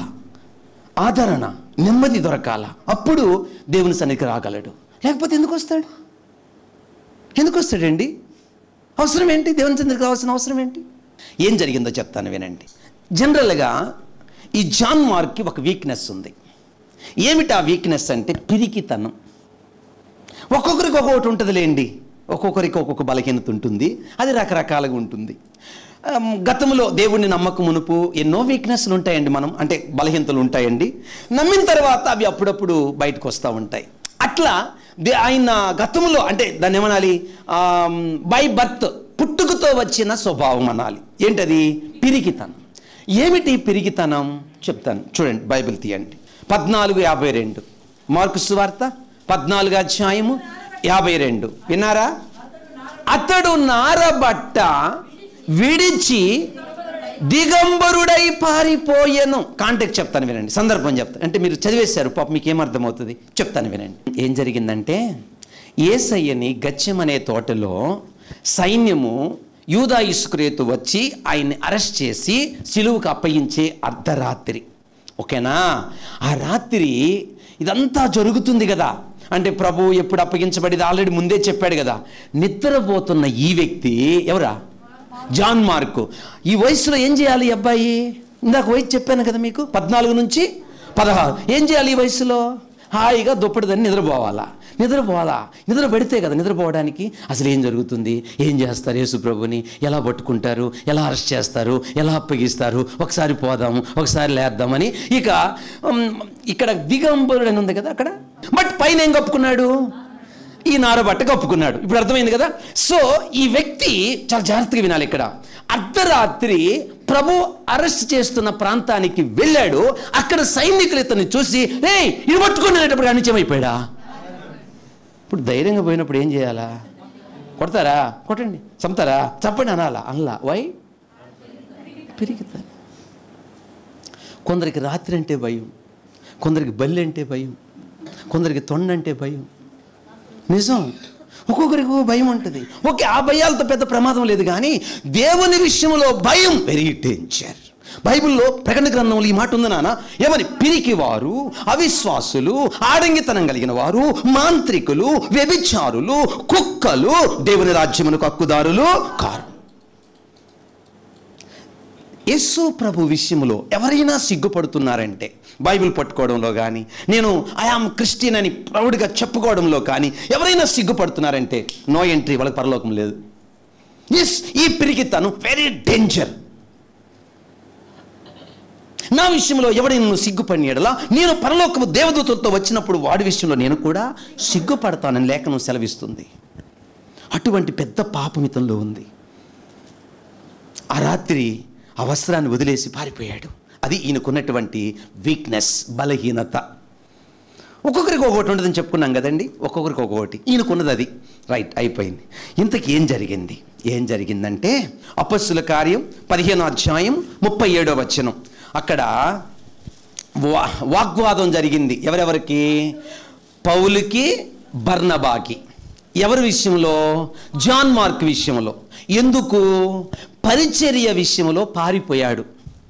ఆదరణ నెమ్మది దొరకాల అప్పుడు దేవుని సన్నిధికి రాగలడు లేకపోతే ఎందుకు వస్తాడు ఎందుకు వస్తాడండి అవసరం ఏంటి దేవుని సన్నిధికి రావాల్సిన అవసరం ఏంటి ఏం జరిగిందో చెప్తాను వినండి జనరల్గా ఈ జాన్ మార్క్కి ఒక వీక్నెస్ ఉంది ఏమిటి ఆ వీక్నెస్ అంటే పిరికితనం ఒక్కొక్కరికి ఒక్కొక్కటి ఉంటుందిలేండి ఒక్కొక్కరికి ఒక్కొక్క బలహీనత ఉంటుంది అది రకరకాలుగా ఉంటుంది ఆమ్, గతంలో దేవుడిని నమ్మకం మునుపు ఎన్నో వీక్నెస్లు ఉంటాయండి మనం అంటే బలహీనతలు ఉంటాయండి నమ్మిన తర్వాత అవి అప్పుడప్పుడు బయటకు వస్తూ ఉంటాయి అట్లా దే ఆయన గతంలో అంటే దాన్ని ఏమనాలి బై బర్త్ పుట్టుకతో వచ్చిన స్వభావం అనాలి ఏంటది పిరికితనం ఏమిటి పిరికితనం చెప్తాను చూడండి బైబిల్ తీయండి పద్నాలుగు యాభై రెండు మార్కు సువార్త పద్నాలుగు అధ్యాయము యాభై రెండు విన్నారా అతడు నారబట్ట విడిచి దిగంబరుడై పారిపోయెను కాంటాక్ట్ చెప్తాను వినండి సందర్భం చెప్తాను అంటే మీరు చదివేశారు పాప మీకు ఏమర్థమవుతుంది చెప్తాను వినండి ఏం జరిగిందంటే ఏసయ్యని గచ్చం అనే తోటలో సైన్యము యూదా ఇస్క్రేతు వచ్చి ఆయన్ని అరెస్ట్ చేసి సిలువుకు అప్పగించే అర్ధరాత్రి ఓకేనా ఆ రాత్రి ఇదంతా జరుగుతుంది కదా అంటే ప్రభు ఎప్పుడు అప్పగించబడింది ఆల్రెడీ ముందే చెప్పాడు కదా నిద్రపోతున్న ఈ వ్యక్తి ఎవరా జాన్ మార్కు ఈ వయసులో ఏం చేయాలి ఈ అబ్బాయి ఇందాక వయసు చెప్పాను కదా మీకు పద్నాలుగు నుంచి పదహారు ఏం చేయాలి ఈ వయసులో హాయిగా దుప్పటిదని నిద్రపోవాలా నిద్రపోవాలా నిద్ర పెడితే కదా నిద్రపోవడానికి అసలు ఏం జరుగుతుంది ఏం చేస్తారు యేసు ప్రభుని ఎలా పట్టుకుంటారు ఎలా అరెస్ట్ చేస్తారు ఎలా అప్పగిస్తారు ఒకసారి పోదాము ఒకసారి లేద్దామని ఇక ఉమ్, ఇక్కడ దిగంబరుడు అని ఉంది కదా అక్కడ బట్ పైన ఏం కప్పుకున్నాడు ఈ నారబట్ట కప్పుకున్నాడు ఇప్పుడు అర్థమైంది కదా సో ఈ వ్యక్తి చాలా జాగ్రత్తగా వినాలి ఇక్కడ అర్ధరాత్రి ప్రభు అరెస్ట్ చేస్తున్న ప్రాంతానికి వెళ్ళాడు అక్కడ సైనికులు ఇతన్ని చూసి రే ఇది పట్టుకునేటప్పుడు అనిత్యమైపోయాడా ఇప్పుడు ధైర్యంగా పోయినప్పుడు ఏం చేయాలా కొడతారా కొట్టండి చంపుతారా చంపండి అనాలా అనలా వై పెరుగుతారు కొందరికి రాత్రి అంటే భయం కొందరికి బల్లి అంటే భయం కొందరికి తొండంటే భయం నిజం ఒక్కొక్కరికి ఒక్కొక్క భయం ఉంటుంది ఓకే ఆ భయాలతో పెద్ద ప్రమాదం లేదు కానీ దేవుని విషయంలో భయం వెరీ డేంజర్ బైబిల్లో ప్రకటన గ్రంథంలో ఈ మాట ఉంది నాన్న ఏమని పిరికి వారు అవిశ్వాసులు ఆడంగితనం కలిగిన వారు మాంత్రికులు వ్యభిచారులు కుక్కలు దేవుని రాజ్యమునకు హక్కుదారులు కారు యేసు ప్రభు విషయంలో ఎవరైనా సిగ్గుపడుతున్నారంటే బైబిల్ పట్టుకోవడంలో కానీ నేను ఐఆమ్ క్రిస్టియన్ అని ప్రౌడ్గా చెప్పుకోవడంలో కానీ ఎవరైనా సిగ్గుపడుతున్నారంటే నో ఎంట్రీ వాళ్ళకి పరలోకం లేదు ఎస్ ఈ పిరికితను వెరీ డేంజర్ నా విషయంలో ఎవడైనా నువ్వు సిగ్గుపడిన ఎడలా నేను పరలోకము దేవదూతలతో వచ్చినప్పుడు వాడి విషయంలో నేను కూడా సిగ్గుపడతానని లేఖనం సెలవిస్తుంది అటువంటి పెద్ద పాపం ఇతనిలో ఉంది ఆ రాత్రి ఆ వస్త్రాన్ని వదిలేసి పారిపోయాడు అది ఈయనకున్నటువంటి వీక్నెస్ బలహీనత ఒక్కొక్కరికి ఒక్కొక్కటి ఉంటుందని చెప్పుకున్నాం కదండి ఒక్కొక్కరికి ఒక్కొక్కటి ఈయనకున్నది అది రైట్ అయిపోయింది ఇంతకు ఏం జరిగింది ఏం జరిగిందంటే అపస్సుల కార్యం పదిహేను అధ్యాయం ముప్పై ఏడో వచనం అక్కడ వా వాగ్వాదం జరిగింది ఎవరెవరికి పౌలుకి బర్నబాకి ఎవరి విషయంలో జాన్ మార్క్ విషయంలో ఎందుకు పరిచర్య విషయంలో పారిపోయాడు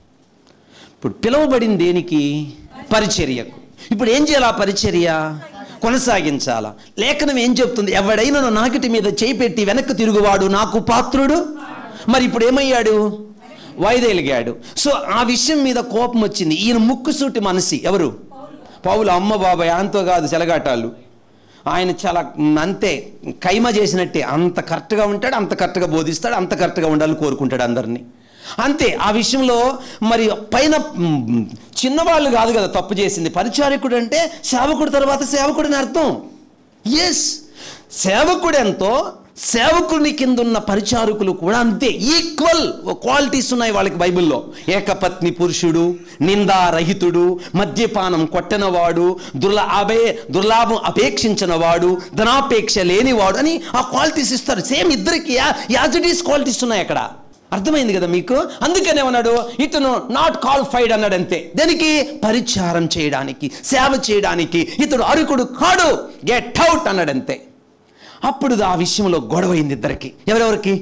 ఇప్పుడు పిలువబడింది దేనికి పరిచర్యకు ఇప్పుడు ఏం చేయాలి ఆ పరిచర్య కొనసాగించాలా లేఖనం ఏం చెప్తుంది ఎవడైనా నాకిటి మీద చేయి పెట్టి వెనక్కి తిరుగువాడు నాకు పాత్రుడు మరి ఇప్పుడు ఏమయ్యాడు వాయిదేలిగాడు సో ఆ విషయం మీద కోపం వచ్చింది ఈయన ముక్కుసూటి మనిషి ఎవరు పౌలు అమ్మ బాబాయ్ ఆయనతో కాదు చెలగాటాలు ఆయన చాలా అంతే కైమ చేసినట్టే అంత కరెక్ట్గా ఉంటాడు అంత కరెక్ట్గా బోధిస్తాడు అంత కరెక్ట్గా ఉండాలని కోరుకుంటాడు అందరినీ అంతే ఆ విషయంలో మరి పైన మ్, చిన్నవాళ్ళు కాదు కదా తప్పు చేసింది పరిచారకుడు అంటే సేవకుడు తర్వాత సేవకుడు అని అర్థం ఎస్ సేవకుడు ఎంతో సేవకుని కింద ఉన్న పరిచారకులు కూడా అంతే ఈక్వల్ క్వాలిటీస్ ఉన్నాయి వాళ్ళకి బైబిల్లో ఏకపత్ని పురుషుడు నిందారహితుడు మద్యపానం కొట్టనవాడు దుర్లా అభే దుర్లాభం అపేక్షించిన వాడు ధనాపేక్ష లేనివాడు అని ఆ క్వాలిటీస్ ఇస్తారు సేమ్ ఇద్దరికి యాజ్ ఇట్ ఈస్ క్వాలిటీస్ ఉన్నాయి అక్కడ అర్థమైంది కదా మీకు అందుకనే ఏమన్నాడు ఇతను నాట్ క్వాలిఫైడ్ అన్నాడు అంతే దానికి పరిచారం చేయడానికి సేవ చేయడానికి ఇతడు అరుకుడు కాడు గెట్ అవుట్ అన్నాడు అంతే అప్పుడు ఆ విషయంలో గొడవ అయింది ఇద్దరికి ఎవరెవరికి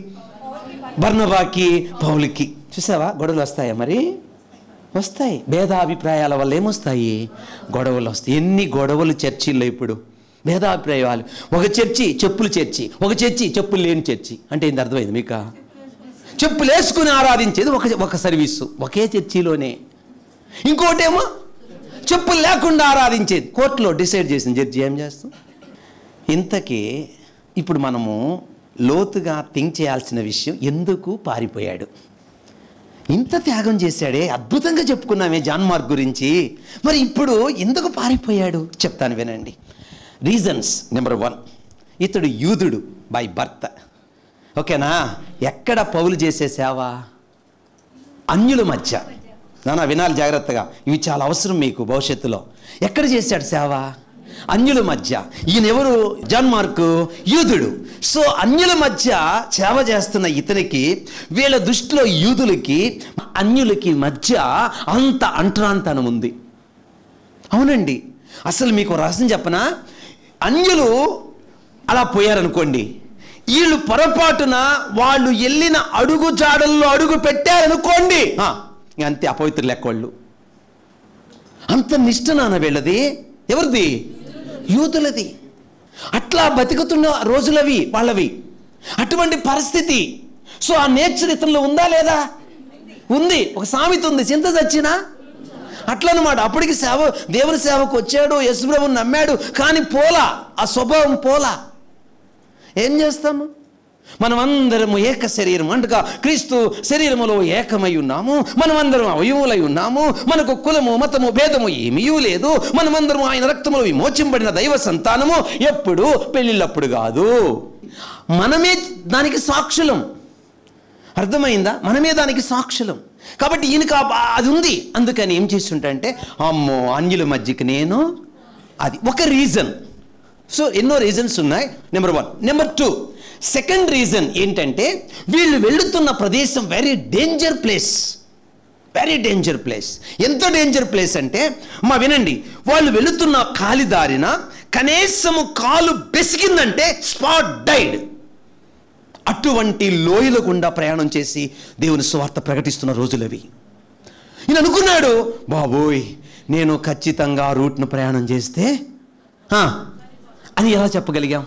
బర్ణబాకి పౌలికి చూసావా గొడవలు వస్తాయా మరి వస్తాయి భేదాభిప్రాయాల వల్ల ఏమొస్తాయి గొడవలు వస్తాయి ఎన్ని గొడవలు చర్చిల్లో ఇప్పుడు భేదాభిప్రాయాలు ఒక చర్చి చెప్పులు చర్చి ఒక చర్చి చెప్పులు లేని చర్చి అంటే ఏంది అర్థమైంది మీకా చెప్పులు వేసుకుని ఆరాధించేది ఒక ఒక సర్వీసు ఒకే చర్చిలోనే ఇంకోటేమో చెప్పులు లేకుండా ఆరాధించేది కోర్టులో డిసైడ్ చేసింది జడ్జి ఏం చేస్తాం ఇంతకీ ఇప్పుడు మనము లోతుగా థింక్ చేయాల్సిన విషయం ఎందుకు పారిపోయాడు ఇంత త్యాగం చేశాడే అద్భుతంగా చెప్పుకున్నామే జాన్ మార్క్ గురించి మరి ఇప్పుడు ఎందుకు పారిపోయాడు చెప్తాను వినండి రీజన్స్ నెంబర్ వన్ ఇతడు యూదుడు బై బర్త్ ఓకేనా ఎక్కడ పౌలు చేసే సేవ అన్యుల మధ్య నానా వినాలి జాగ్రత్తగా ఇవి చాలా అవసరం మీకు భవిష్యత్తులో ఎక్కడ చేశాడు సేవ అన్యుల మధ్య ఈయన ఎవరు జాన్ మార్కు యూదుడు సో అన్యుల మధ్య సేవ చేస్తున్న ఇతనికి వీళ్ళ దృష్టిలో యూదులకి అన్యులకి మధ్య అంత అంటరాంతనం ఉంది అవునండి అసలు మీకు ఒక రహస్యం చెప్పనా అన్యులు అలా పోయారనుకోండి వీళ్ళు పొరపాటున వాళ్ళు వెళ్ళిన అడుగు జాడల్లో అడుగు పెట్టారనుకోండి ఆ, ఇంక అంతే అపవిత్ర లెక్క వాళ్ళు అంత నిష్ఠ నాన్న వీళ్ళది ఎవరిది యూతులది అట్లా బతుకుతున్న రోజులవి వాళ్ళవి అటువంటి పరిస్థితి సో ఆ నేచర్ ఇతనిలో ఉందా లేదా ఉంది ఒక సామెత ఉంది చింత చచ్చినా అట్లనమాట అప్పటికి సేవ దేవుని సేవకు వచ్చాడు యశుప్రభుని నమ్మాడు కానీ పోలా ఆ స్వభావం పోలా ఏం చేస్తాము మనమందరము ఏక శరీరం అంటగా క్రీస్తు శరీరములో ఏకమై ఉన్నాము మనమందరం అవయవులై ఉన్నాము మనకు కులము మతము భేదము ఏమీ లేదు మనమందరం ఆయన రక్తములో విమోచింపబడిన దైవ సంతానము ఎప్పుడు పెళ్ళిళ్ళప్పుడు కాదు మనమే దానికి సాక్షులం అర్థమైందా మనమే దానికి సాక్షులం కాబట్టి ఈయనకు ఆ- అది ఉంది అందుకని ఏం చేస్తుంటే అమ్మో అన్యుల మధ్యకి నేను అది ఒక రీజన్ సో ఎన్నో రీజన్స్ ఉన్నాయి number one number two second reason ఏంటంటే వీళ్ళు వెళుతున్న ప్రదేశం very danger place very danger place ఎంత డేంజర్ ప్లేస్ అంటే మా వినండి వాళ్ళు వెళుతున్న కాలిదారిన కనీసము కాలు బెసిగిందంటే స్పాట్ డైడ్ అటువంటి లోయల గుండా ప్రయాణం చేసి దేవుని స్వార్థ ప్రకటిస్తున్న రోజులవి ఈయన అనుకున్నాడు బాబోయ్ నేను ఖచ్చితంగా ఆ రూట్ను ప్రయాణం చేస్తే ఆ, అని ఎలా చెప్పగలిగాం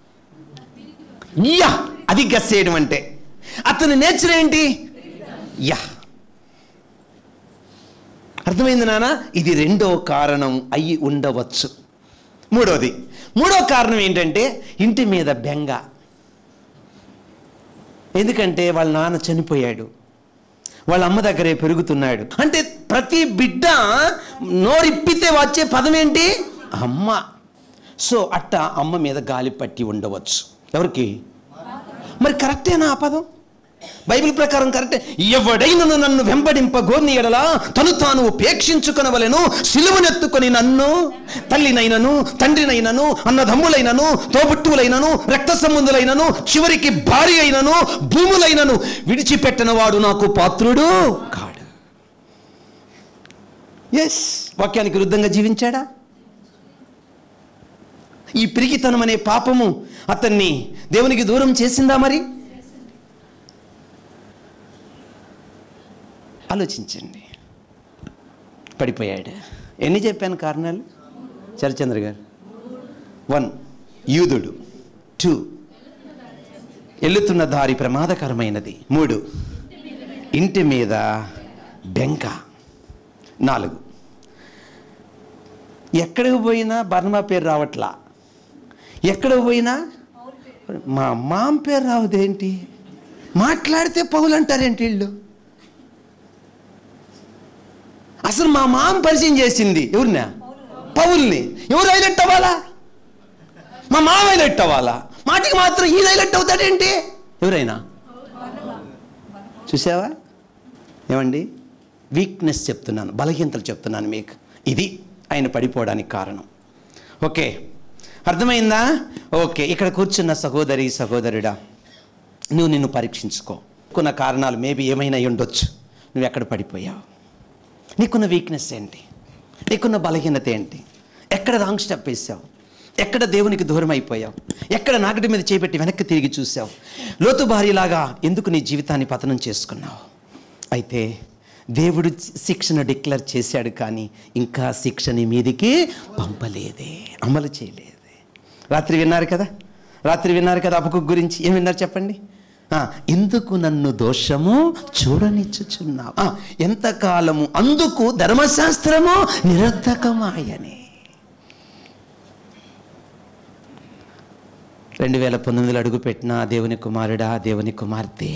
యా అది గస్ చేయడం అంటే అతని నేచర్ ఏంటి యా అర్థమైంది నాన్న ఇది రెండో కారణం అయి ఉండవచ్చు మూడోది మూడో కారణం ఏంటంటే ఇంటి మీద బెంగ ఎందుకంటే వాళ్ళ నాన్న చనిపోయాడు వాళ్ళ అమ్మ దగ్గరే పెరుగుతున్నాడు అంటే ప్రతి బిడ్డ నోరిప్పితే వచ్చే పదం ఏంటి అమ్మ సో అట్ట అమ్మ మీద గాలి పట్టి ఉండవచ్చు ఎవరికి మరి కరెక్టేనా ఆ పదం బైబిల్ ప్రకారం కరెక్ట్ ఎవడైనను నన్ను వెంబడింప గోర్ని ఎడలా తను తాను ఉపేక్షించుకొనవలెను సిలువనెత్తుకొని నన్ను తల్లినైనను తండ్రినైనను అన్నదమ్ములైనను తోబుట్టువులైనను రక్త సంబంధులైనను చివరికి భార్య అయినను భూములైనను విడిచిపెట్టిన వాడు నాకు పాత్రుడు కాడు ఎస్ వాక్యానికి విరుద్ధంగా జీవించాడా ఈ పిరికితనం అనే పాపము అతన్ని దేవునికి దూరం చేసిందా మరి ఆలోచించండి పడిపోయాడు ఎన్ని చెప్పాను కారణాలు చరచంద్ర గారు వన్ యూదుడు టూ ఎల్లుతున్న దారి ప్రమాదకరమైనది మూడు ఇంటి మీద బెంక నాలుగు ఎక్కడికి పోయినా బర్మా పేరు రావట్లా ఎక్కడికి పోయినా మా మామ పేరు రావదేంటి మాట్లాడితే పౌలు అంటారేంటి వీళ్ళు అసలు మా మామ పరిచయం చేసింది ఎవరినా పౌల్ని ఎవరు హైలైట్ అవ్వాలా మా మామ హైలైట్ అవ్వాలా మాటికి మాత్రం ఈయన హైలైట్ అవుతాడేంటి ఎవరైనా చూసావా ఏమండి వీక్నెస్ చెప్తున్నాను బలహీనతలు చెప్తున్నాను మీకు ఇది ఆయన పడిపోవడానికి కారణం ఓకే అర్థమైందా ఓకే ఇక్కడ కూర్చున్న సహోదరి సహోదరుడా నువ్వు నిన్ను పరీక్షించుకో కొన్ని కారణాలు మేబీ ఏమైనా అయి ఉండొచ్చు నువ్వు ఎక్కడ పడిపోయావు నీకున్న వీక్నెస్ ఏంటి నీకున్న బలహీనత ఏంటి ఎక్కడ రాంగ్ స్టెప్ వేసావు ఎక్కడ దేవునికి దూరం అయిపోయావు ఎక్కడ నాగటి మీద చేపెట్టి వెనక్కి తిరిగి చూసావు లోతు భార్యలాగా ఎందుకు నీ జీవితాన్ని పతనం చేసుకున్నావు అయితే దేవుడు శిక్షను డిక్లేర్ చేశాడు కానీ ఇంకా శిక్ష నీ మీదికి పంపలేదే అమలు చేయలేదే రాత్రి విన్నారు కదా రాత్రి విన్నారు కదా అపకు గురించి ఏం విన్నారు చెప్పండి ఆ, ఎందుకు నన్ను దోషము చూడనిచ్చుచున్నావు ఆ, ఎంతకాలము అందుకు ధర్మశాస్త్రము నిరర్ధకమాయని రెండు వేల పంతొమ్మిదిలో అడుగుపెట్టిన దేవుని కుమారుడా దేవుని కుమార్తె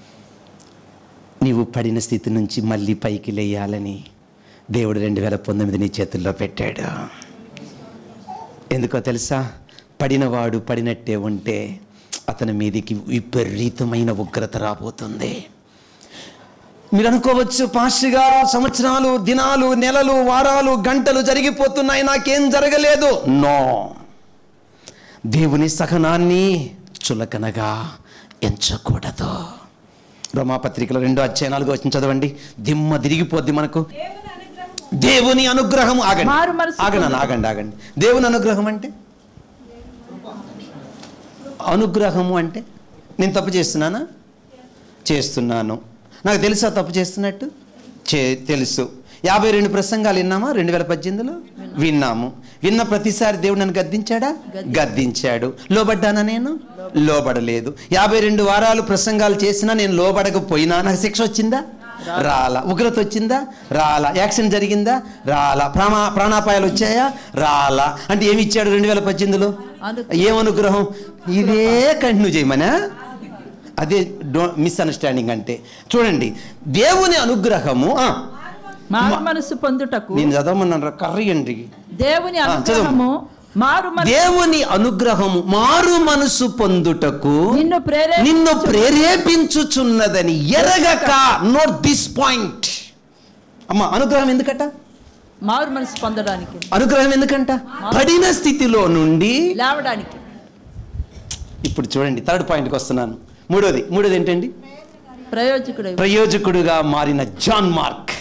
నీవు పడిన స్థితి నుంచి మళ్ళీ పైకి లేయాలని దేవుడు రెండు వేల పంతొమ్మిది నీ చేతుల్లో పెట్టాడు ఎందుకో తెలుసా పడినవాడు పడినట్టే ఉంటే అతని మీదికి విపరీతమైన ఉగ్రత రాబోతుంది మీరు అనుకోవచ్చు పాస్టర్ గారు సంవత్సరాలు దినాలు నెలలు వారాలు గంటలు జరిగిపోతున్నాయి నాకేం జరగలేదు నో దేవుని సహనాన్ని చులకనగా ఎంచకూడదు రోమాపత్రికలో రెండో అధ్యాయ నాలుగో వచ్చిన చదవండి దిమ్మ తిరిగిపోద్ది మనకు దేవుని అనుగ్రహం ఆగండి మారు మనసు ఆగండి ఆగండి ఆగండి దేవుని అనుగ్రహం అంటే అనుగ్రహము అంటే నేను తప్పు చేస్తున్నానా చేస్తున్నాను నాకు తెలుసా తప్పు చేస్తున్నట్టు చే తెలుసు యాభై రెండు ప్రసంగాలు విన్నామా రెండు వేల పద్దెనిమిదిలో విన్నాము విన్న ప్రతిసారి దేవుడు నన్ను గద్దించాడా గద్దించాడు లోబడ్డానా నేను లోబడలేదు యాభై రెండు వారాలు ప్రసంగాలు చేసినా నేను లోబడకపోయినా నాకు శిక్ష వచ్చిందా రాలా ఉగ్రత వచ్చిందా రాలా యాక్సిడెంట్ జరిగిందా రాలా ప్రాణా ప్రాణాపాయాలు వచ్చాయా రాలా అంటే ఏమి ఇచ్చాడు రెండు వేల పద్దెనిమిదిలో అను- ఏం అనుగ్రహం ఇదే కంటిన్యూ చేయమనా అదే డో మిస్అండర్స్టాండింగ్ అంటే చూడండి దేవుని అనుగ్రహము ఆ, మారు మనసు పొందుటకు నేను చదవమన్నాను కర్రీ అండి దేవుని ఆ, అనుగ్రహము మారు మనసు దేవుని అనుగ్రహము మారు మనసు పొందుటకు నిన్ను ప్రేరే నిన్ను ప్రేరేపించుచున్నదని ఎరగక నోట్ దిస్ పాయింట్ అమ్మ అనుగ్రహం ఎందుకట మారు మనసు పొందడానికి అనుగ్రహం ఎందుకంట పడిన స్థితిలో నుండి లేవడానికి ఇప్పుడు చూడండి థర్డ్ పాయింట్కి వస్తున్నాను మూడోది మూడోది ఏంటండి ప్రయోజకుడై ప్రయోజకుడుగా మారిన జాన్ మార్క్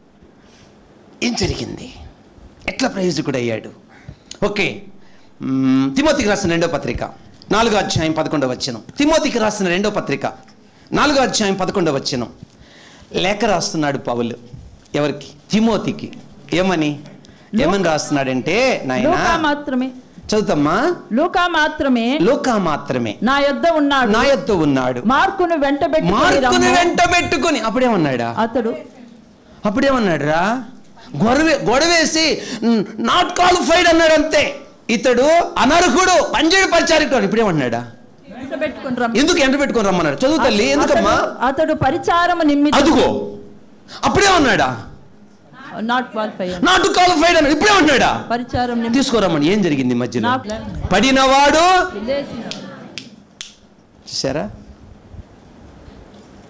ఏం జరిగింది ఎట్లా ప్రయోజకుడయ్యాడు ఓకే మ్మ్, తిమోతికి రాసిన రెండో పత్రిక నాలుగో అధ్యాయం పదకొండవ వచనం తిమోతికి రాసిన రెండో పత్రిక నాలుగో అధ్యాయం పదకొండవ వచనం లేఖ రాస్తున్నాడు పౌలు ఎవరికి తిమోతికి ఏమని ఏమని రాస్తున్నాడంటే నాయనా లూకా మాత్రమే చదువుతమ్మా లూకా మాత్రమే లోకా మాత్రమే నా యొద్ద ఉన్నాడు నా యొద్ద ఉన్నాడు మార్కును వెంట మార్కుని వెంట పెట్టుకుని అప్పుడేమన్నాడా అతడు అప్పుడేమన్నాడు రా గొడవే గొడవేసి నాట్ క్వాలిఫైడ్ అన్నాడు అంతే ఇతడు అనర్హుడు పంజేడు పరిచారికుడు ఇప్పుడేమన్నాడా వెంట పెట్టుకుని రమ్మ. ఎందుకు ఎండ పెట్టుకొని రమ్మన్నాడు చదువు తల్లి ఎందుకమ్మా అతడు- అతడు పరిచారము నిమిత్తం అదుగో అప్పుడేమన్నాడా నాట్ క్వాలిఫై నాట్ క్వాలిఫైడ్ అన్నాడు ఇప్పుడేమన్నాడా పరిచారం నిమిత్తం తీసుకోరమ్మని ఏం జరిగింది ఈ మధ్యలో నాకు పడినవాడు విదేశీ చూసారా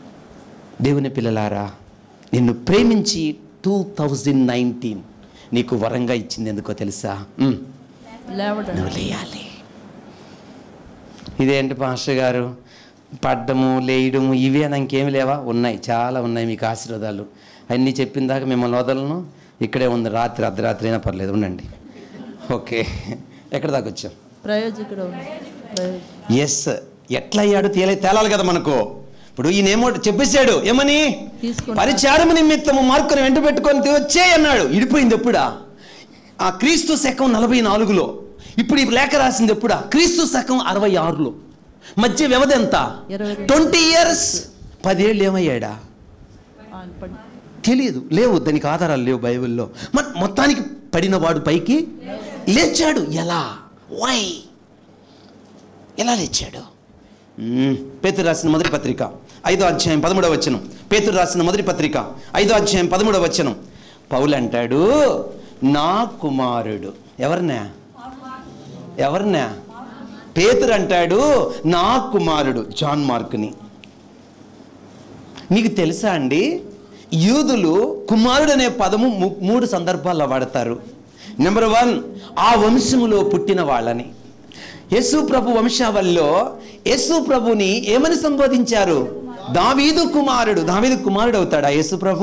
దేవుని పిల్లలారా నిన్ను ప్రేమించి టూ థౌజండ్ నైన్టీన్ నీకు వరంగా ఇచ్చింది ఎందుకో తెలుసా ఉమ్, లేవడం నువ్వు లేయాలి ఇదేంటి పాస్టర్ గారు పడ్డము లేయడము ఇవే ఇంకేమి లేవా ఉన్నాయి చాలా ఉన్నాయి మీకు ఆశీర్వాదాలు అన్నీ చెప్పిన దాకా మిమ్మల్ని వదలను ఇక్కడే ఉంది రాత్రి అర్ధరాత్రి అయినా పర్లేదు ఉండండి ఓకే ఎక్కడ దాకా వచ్చాం ప్రయోజకుడు ప్రయోజకుడు ఎస్ ఎట్లా అయ్యాడు తేలే తేలాలి కదా మనకు ఇప్పుడు ఈయన ఏమో చెప్పేశాడు ఏమని తీసుకుంటా. పరిచారము నిమిత్తము మార్కుని వెంట పెట్టుకొని వచ్చే అన్నాడు ఇడిపోయింది ఎప్పుడా ఆ క్రీస్తు శకం నలభై నాలుగులో ఇప్పుడు ఈ లేఖ రాసింది ఎప్పుడా క్రీస్తు శకం అరవై ఆరులో మధ్య వ్యవధి ఎంత ఇరవై రెండు. ట్వంటీ ఇయర్స్ పదేళ్ళు ఏమయ్యాడా ఆయన పడి తెలియదు లేవు దానికి ఆధారాలు లేవు బైబిల్లో మరి మొత్తానికి పడిన వాడు పైకి లేచాడు ఎలా వై ఎలా లేచాడు మ్మ్. పేతురు రాసిన మొదటి పత్రిక ఐదో అధ్యాయం పదమూడవ వచనం పేతురు రాసిన మొదటి పత్రిక ఐదో అధ్యాయం పదమూడవ వచనం పౌలు అంటాడు నా కుమారుడు ఎవరినా ఎవరినా పేతురు అంటాడు నా కుమారుడు జాన్ మార్క్ని మీకు తెలుసా అండి యూదులు కుమారుడు అనే పదము ము- మూడు సందర్భాల్లో వాడతారు నెంబర్ వన్ ఆ వంశములో పుట్టిన వాళ్ళని యేసు ప్రభు వంశావల్లో యేసు ప్రభుని ఏమని సంబోధించారు దావీదు కుమారుడు దావీదు కుమారుడు అవుతాడా యేసు ప్రభు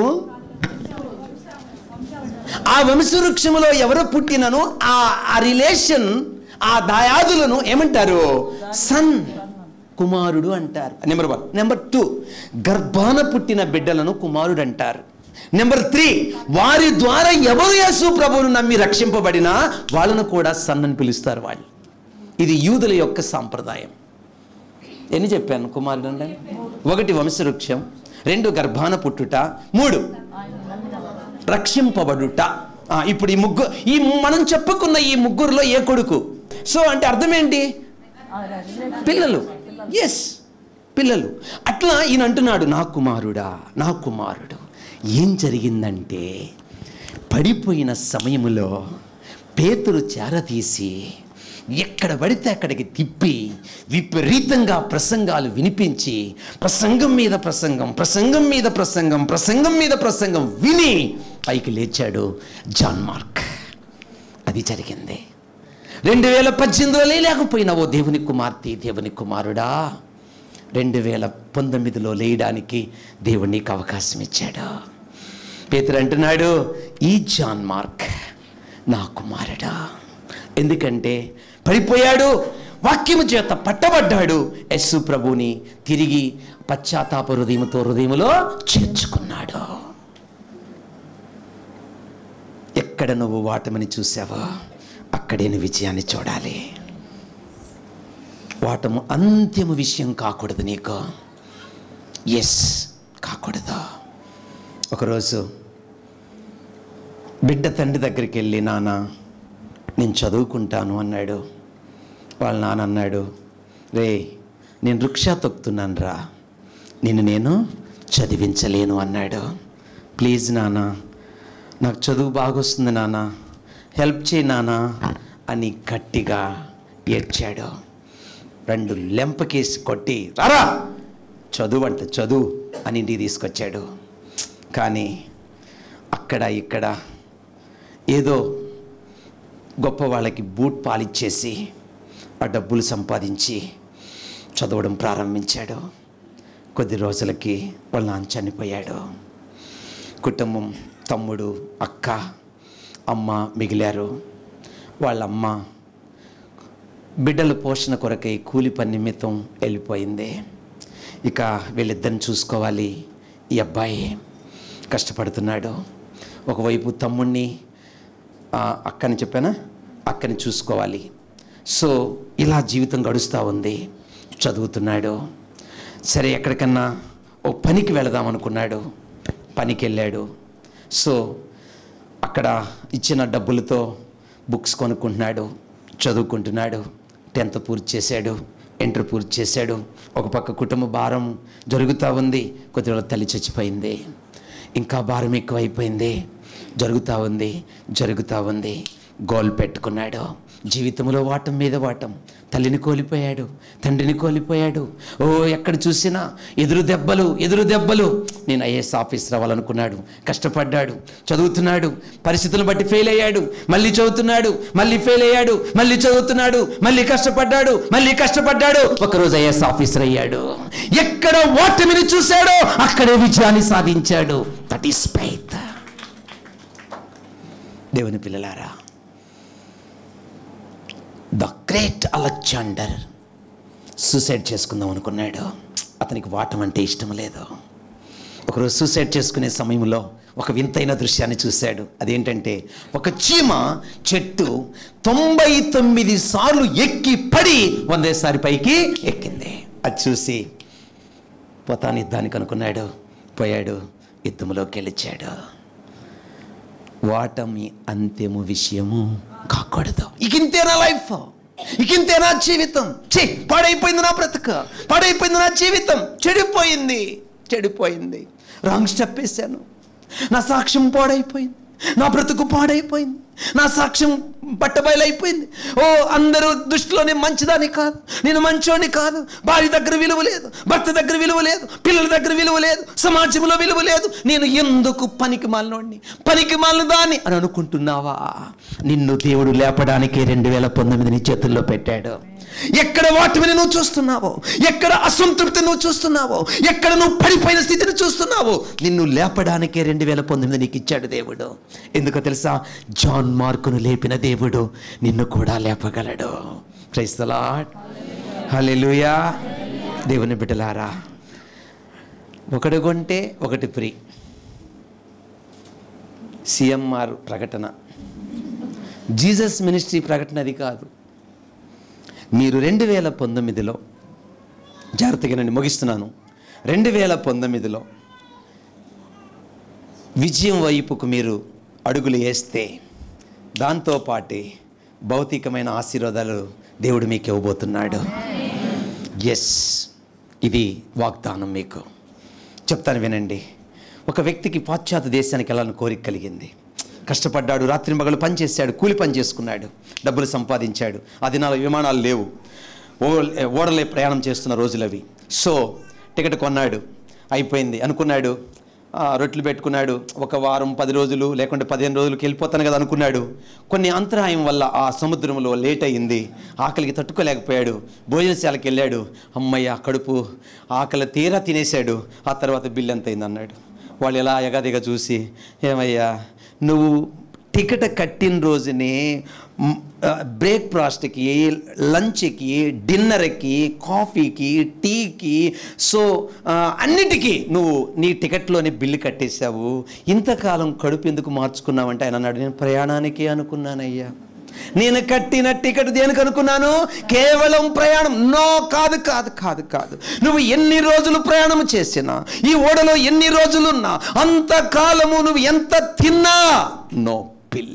ఆ వంశవృక్షములో ఎవరు పుట్టినను ఆ ఆ రిలేషన్ ఆ దాయాదులను ఏమంటారు సన్ కుమారుడు అంటారు నెంబర్ వన్ నెంబర్ టూ గర్భాన పుట్టిన బిడ్డలను కుమారుడు అంటారు నెంబర్ త్రీ వారి ద్వారా ఎవరు యేసు ప్రభువును నమ్మి రక్షింపబడినా వాళ్ళను కూడా సన్ అని పిలుస్తారు వాళ్ళు ఇది యూదుల యొక్క సాంప్రదాయం ఎన్ని చెప్పాను కుమారుడు అంటే ఒకటి వంశవృక్షం రెండు గర్భాన పుట్టుట మూడు రక్షింపబడుట ఆ, ఇప్పుడు ఈ ముగ్గురు ఈ మనం చెప్పుకున్న ఈ ముగ్గురులో ఏ కొడుకు సో అంటే అర్థం ఏంటి పిల్లలు ఎస్ పిల్లలు అట్లా ఈయన అంటున్నాడు నా కుమారుడా నా కుమారుడు ఏం జరిగిందంటే పడిపోయిన సమయములో పేతురు చేరతీసి ఎక్కడ పడితే అక్కడికి తిప్పి విపరీతంగా ప్రసంగాలు వినిపించి ప్రసంగం మీద ప్రసంగం ప్రసంగం మీద ప్రసంగం ప్రసంగం మీద ప్రసంగం విని పైకి లేచాడు జాన్ మార్క్ అది జరిగింది రెండు వేల పద్దెనిమిదిలో లేకపోయినావో దేవుని కుమార్తె దేవుని కుమారుడా రెండు వేల పంతొమ్మిదిలో లేయడానికి దేవుడు నీకు అవకాశం ఇచ్చాడు పేతురు అంటున్నాడు ఈ జాన్ మార్క్ నా కుమారుడా ఎందుకంటే పడిపోయాడు వాక్యము చేత పట్టబడ్డాడు యస్సు ప్రభుని తిరిగి పశ్చాత్తాప హృదయముతో హృదయములో చేర్చుకున్నాడు ఎక్కడ నువ్వు వాటమని చూసావో అక్కడే నువ్వు విజయాన్ని చూడాలి వాటము అంత్యము విషయం కాకూడదు నీకు ఎస్ కాకూడదు ఒకరోజు బిడ్డ తండ్రి దగ్గరికి వెళ్ళి నాన్న నేను చదువుకుంటాను అన్నాడు వాళ్ళ నాన్న అన్నాడు రే నేను రిక్షా తొక్కుతున్నాను రా నిన్ను నేను చదివించలేను అన్నాడు ప్లీజ్ నాన్న నాకు చదువు బాగొస్తుంది నాన్న హెల్ప్ చేయి నాన్న అని గట్టిగా ఏడ్చాడు రెండు లెంపకేసి కొట్టి రారా చదువు అంట చదువు అని ఇంటికి తీసుకొచ్చాడు కానీ అక్కడ ఇక్కడ ఏదో గొప్ప వాళ్ళకి బూట్ పాలిచ్చేసి ఆ డబ్బులు సంపాదించి చదవడం ప్రారంభించాడు కొద్ది రోజులకి వాళ్ళ నాన్న చనిపోయాడు కుటుంబం తమ్ముడు అక్క అమ్మ మిగిలారు వాళ్ళ అమ్మ బిడ్డల పోషణ కొరకై కూలి పని నిమిత్తం వెళ్ళిపోయింది ఇక వీళ్ళిద్దరిని చూసుకోవాలి ఈ అబ్బాయి కష్టపడుతున్నాడు ఒకవైపు తమ్ముణ్ణి ఆ, అక్కని చెప్పానా అక్కని చూసుకోవాలి సో ఇలా జీవితం గడుస్తూ ఉంది చదువుతున్నాడు సరే ఎక్కడికన్నా ఓ పనికి వెళదాం అనుకున్నాడు పనికి వెళ్ళాడు సో అక్కడ ఇచ్చిన డబ్బులతో బుక్స్ కొనుక్కుంటున్నాడు చదువుకుంటున్నాడు టెన్త్ పూర్తి చేశాడు ఇంటర్ పూర్తి చేశాడు ఒక పక్క కుటుంబ భారం జరుగుతూ ఉంది కొద్ది రోజుల తల్లి చచ్చిపోయింది ఇంకా భారం ఎక్కువైపోయింది జరుగుతూ ఉంది జరుగుతూ ఉంది గోల్ పెట్టుకున్నాడు జీవితంలో వాటం మీద వాటం తల్లిని కోల్పోయాడు తండ్రిని కోల్పోయాడు ఓ ఎక్కడ చూసినా ఎదురు దెబ్బలు ఎదురు దెబ్బలు నేను ఐఏఎస్ ఆఫీసర్ అవ్వాలనుకున్నాడు కష్టపడ్డాడు చదువుతున్నాడు పరిస్థితులను బట్టి ఫెయిల్ అయ్యాడు మళ్ళీ చదువుతున్నాడు మళ్ళీ ఫెయిల్ అయ్యాడు మళ్ళీ చదువుతున్నాడు మళ్ళీ కష్టపడ్డాడు మళ్ళీ కష్టపడ్డాడు ఒకరోజు ఐఏఎస్ ఆఫీసర్ అయ్యాడు ఎక్కడ ఓటమిని చూశాడో అక్కడే విజయాన్ని సాధించాడు దట్ ఈస్ ఫెయిత్ దేవుని పిల్లలారా ద గ్రేట్ అలెగ్జాండర్ సూసైడ్ చేసుకుందాం అనుకున్నాడు అతనికి వాటం అంటే ఇష్టం లేదు ఒకరోజు సూసైడ్ చేసుకునే సమయంలో ఒక వింతైన దృశ్యాన్ని చూశాడు అదేంటంటే ఒక చీమ చెట్టు తొంభై తొమ్మిది సార్లు ఎక్కి పడి వందేసారి పైకి ఎక్కింది అది చూసి పోతాను యుద్ధానికి అనుకున్నాడు పోయాడు యుద్ధంలో గెలిచాడు వాటమి అంత్యము విషయము కాకూడదు ఇకింతేనా లైఫ్ ఇకింతేనా జీవితం ఛీ పాడైపోయింది నా బ్రతుక పాడైపోయింది నా జీవితం చెడిపోయింది చెడిపోయింది రాంగ్ స్టెప్ వేసాను నా సాక్ష్యం పాడైపోయింది నా బ్రతుకు పాడైపోయింది నా సాక్ష్యం బట్టబయలైపోయింది ఓ అందరూ దృష్టిలోనే మంచిదాని కాదు నేను మంచోని కాదు భార్య దగ్గర విలువ లేదు భర్త దగ్గర విలువ లేదు పిల్లల దగ్గర విలువ లేదు సమాజంలో విలువ లేదు నేను ఎందుకు పనికి మాలినోడిని పనికి మాలిన దాన్ని అని అనుకుంటున్నావా నిన్ను దేవుడు లేపడానికి రెండు వేల పంతొమ్మిది నీ చేతుల్లో పెట్టాడు ఎక్కడ వాటిని నువ్వు చూస్తున్నావో ఎక్కడ అసంతృప్తి నువ్వు చూస్తున్నావో ఎక్కడ నువ్వు పడిపోయిన స్థితిని చూస్తున్నావో నిన్ను లేపడానికే రెండు వేల పంతొమ్మిది నీకు ఇచ్చాడు దేవుడు ఎందుకో తెలుసా జాన్ మార్కును లేపిన దేవుడు నిన్ను కూడా లేపగలడు క్రైస్తలా హల్లెలూయా దేవుని బిడ్డలారా ఒకటి కొంటే ఒకటి ఫ్రీ సిఎంఆర్ ప్రకటన జీసస్ మినిస్ట్రీ ప్రకటన అది కాదు మీరు రెండు వేల పంతొమ్మిదిలో జాగ్రత్తగా నేను ముగిస్తున్నాను రెండు వేల పంతొమ్మిదిలో విజయం వైపుకు మీరు అడుగులు వేస్తే దాంతోపాటే భౌతికమైన ఆశీర్వాదాలు దేవుడు మీకు ఇవ్వబోతున్నాడు ఎస్ ఇది వాగ్దానం మీకు చెప్తాను వినండి ఒక వ్యక్తికి పాశ్చాత్య దేశానికి వెళ్ళాలని కోరిక కలిగింది కష్టపడ్డాడు రాత్రి మగలు పని చేశాడు కూలి పని చేసుకున్నాడు డబ్బులు సంపాదించాడు ఆ దినాల విమానాలు లేవు ఓ ఓడలే ప్రయాణం చేస్తున్న రోజులు అవి సో టికెట్ కొన్నాడు అయిపోయింది అనుకున్నాడు ఆ, రొట్టెలు పెట్టుకున్నాడు ఒక వారం పది రోజులు లేకుంటే పదిహేను రోజులకి వెళ్ళిపోతాను కదా అనుకున్నాడు కొన్ని అంతరాయం వల్ల ఆ సముద్రంలో లేట్ అయింది ఆకలికి తట్టుకోలేకపోయాడు భోజనశాలకు వెళ్ళాడు అమ్మయ్య కడుపు ఆకలి తీరా తినేశాడు ఆ తర్వాత బిల్ ఎంత అయింది అన్నాడు వాళ్ళు ఎలా ఎగాదిగా చూసి ఏమయ్యా నువ్వు టికెట్ కట్టిన రోజునే మ్, ఆ, బ్రేక్ఫాస్ట్కి లంచ్కి డిన్నర్కి కాఫీకి టీకి సో ఆ, అన్నిటికీ నువ్వు నీ టికెట్లోనే బిల్లు కట్టేశావు ఇంతకాలం కడుపు ఎందుకు మార్చుకున్నావంటే ఆయన అన్నాడు నేను ప్రయాణానికి అనుకున్నానయ్యా నేను కట్టిన టికెట్ దేనికి అనుకున్నాను కేవలం ప్రయాణం నో కాదు కాదు కాదు కాదు నువ్వు ఎన్ని రోజులు ప్రయాణం చేసినా ఈ ఓడలో ఎన్ని రోజులున్నా అంతకాలము నువ్వు ఎంత తిన్నా నో పిల్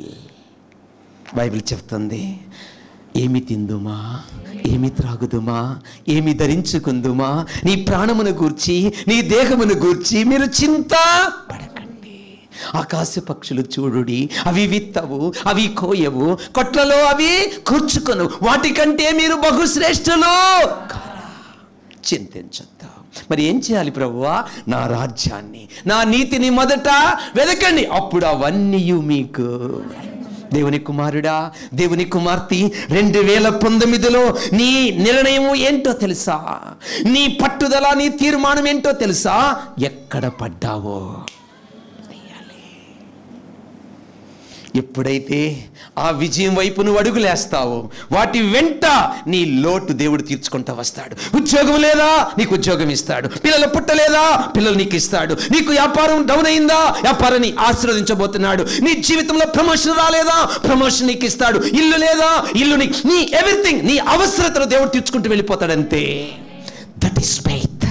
బైబిల్ చెప్తుంది ఏమి తిందుమా ఏమి త్రాగుదుమా ఏమి ధరించుకుందుమా నీ ప్రాణమును గూర్చి నీ దేహమును గూర్చి మీరు చింత పడకండి ఆకాశ పక్షులు చూడుడి అవి విత్తవు అవి కోయవు కొట్లలో అవి కూర్చుకొను వాటికంటే మీరు బహుశ్రేష్ఠులు కారా చింతించొద్దు మరి ఏం చేయాలి ప్రభువా నా రాజ్యాన్ని నా నీతిని మొదట వెదకండి అప్పుడు అవన్నీ మీకు దేవుని కుమారుడా దేవుని కుమార్తె రెండు వేల పంతొమ్మిదిలో నీ నిర్ణయం ఏంటో తెలుసా నీ పట్టుదల నీ తీర్మానం ఏంటో తెలుసా ఎక్కడ పడ్డావో ఎప్పుడైతే ఆ విజయం వైపు నువ్వు అడుగులేస్తావో వాటి వెంట నీ లోటు దేవుడు తీర్చుకుంటూ వస్తాడు ఉద్యోగం లేదా నీకు ఉద్యోగం ఇస్తాడు పిల్లలు పుట్టలేదా పిల్లలు నీకు ఇస్తాడు నీకు వ్యాపారం డౌన్ అయిందా వ్యాపారాన్ని ఆశీర్వదించబోతున్నాడు నీ జీవితంలో ప్రమోషన్ రాలేదా ప్రమోషన్ నీకు ఇస్తాడు ఇల్లు లేదా ఇల్లు నీ నీ ఎవ్రీథింగ్ నీ అవసరతను దేవుడు తీర్చుకుంటూ వెళ్ళిపోతాడంతే that is faith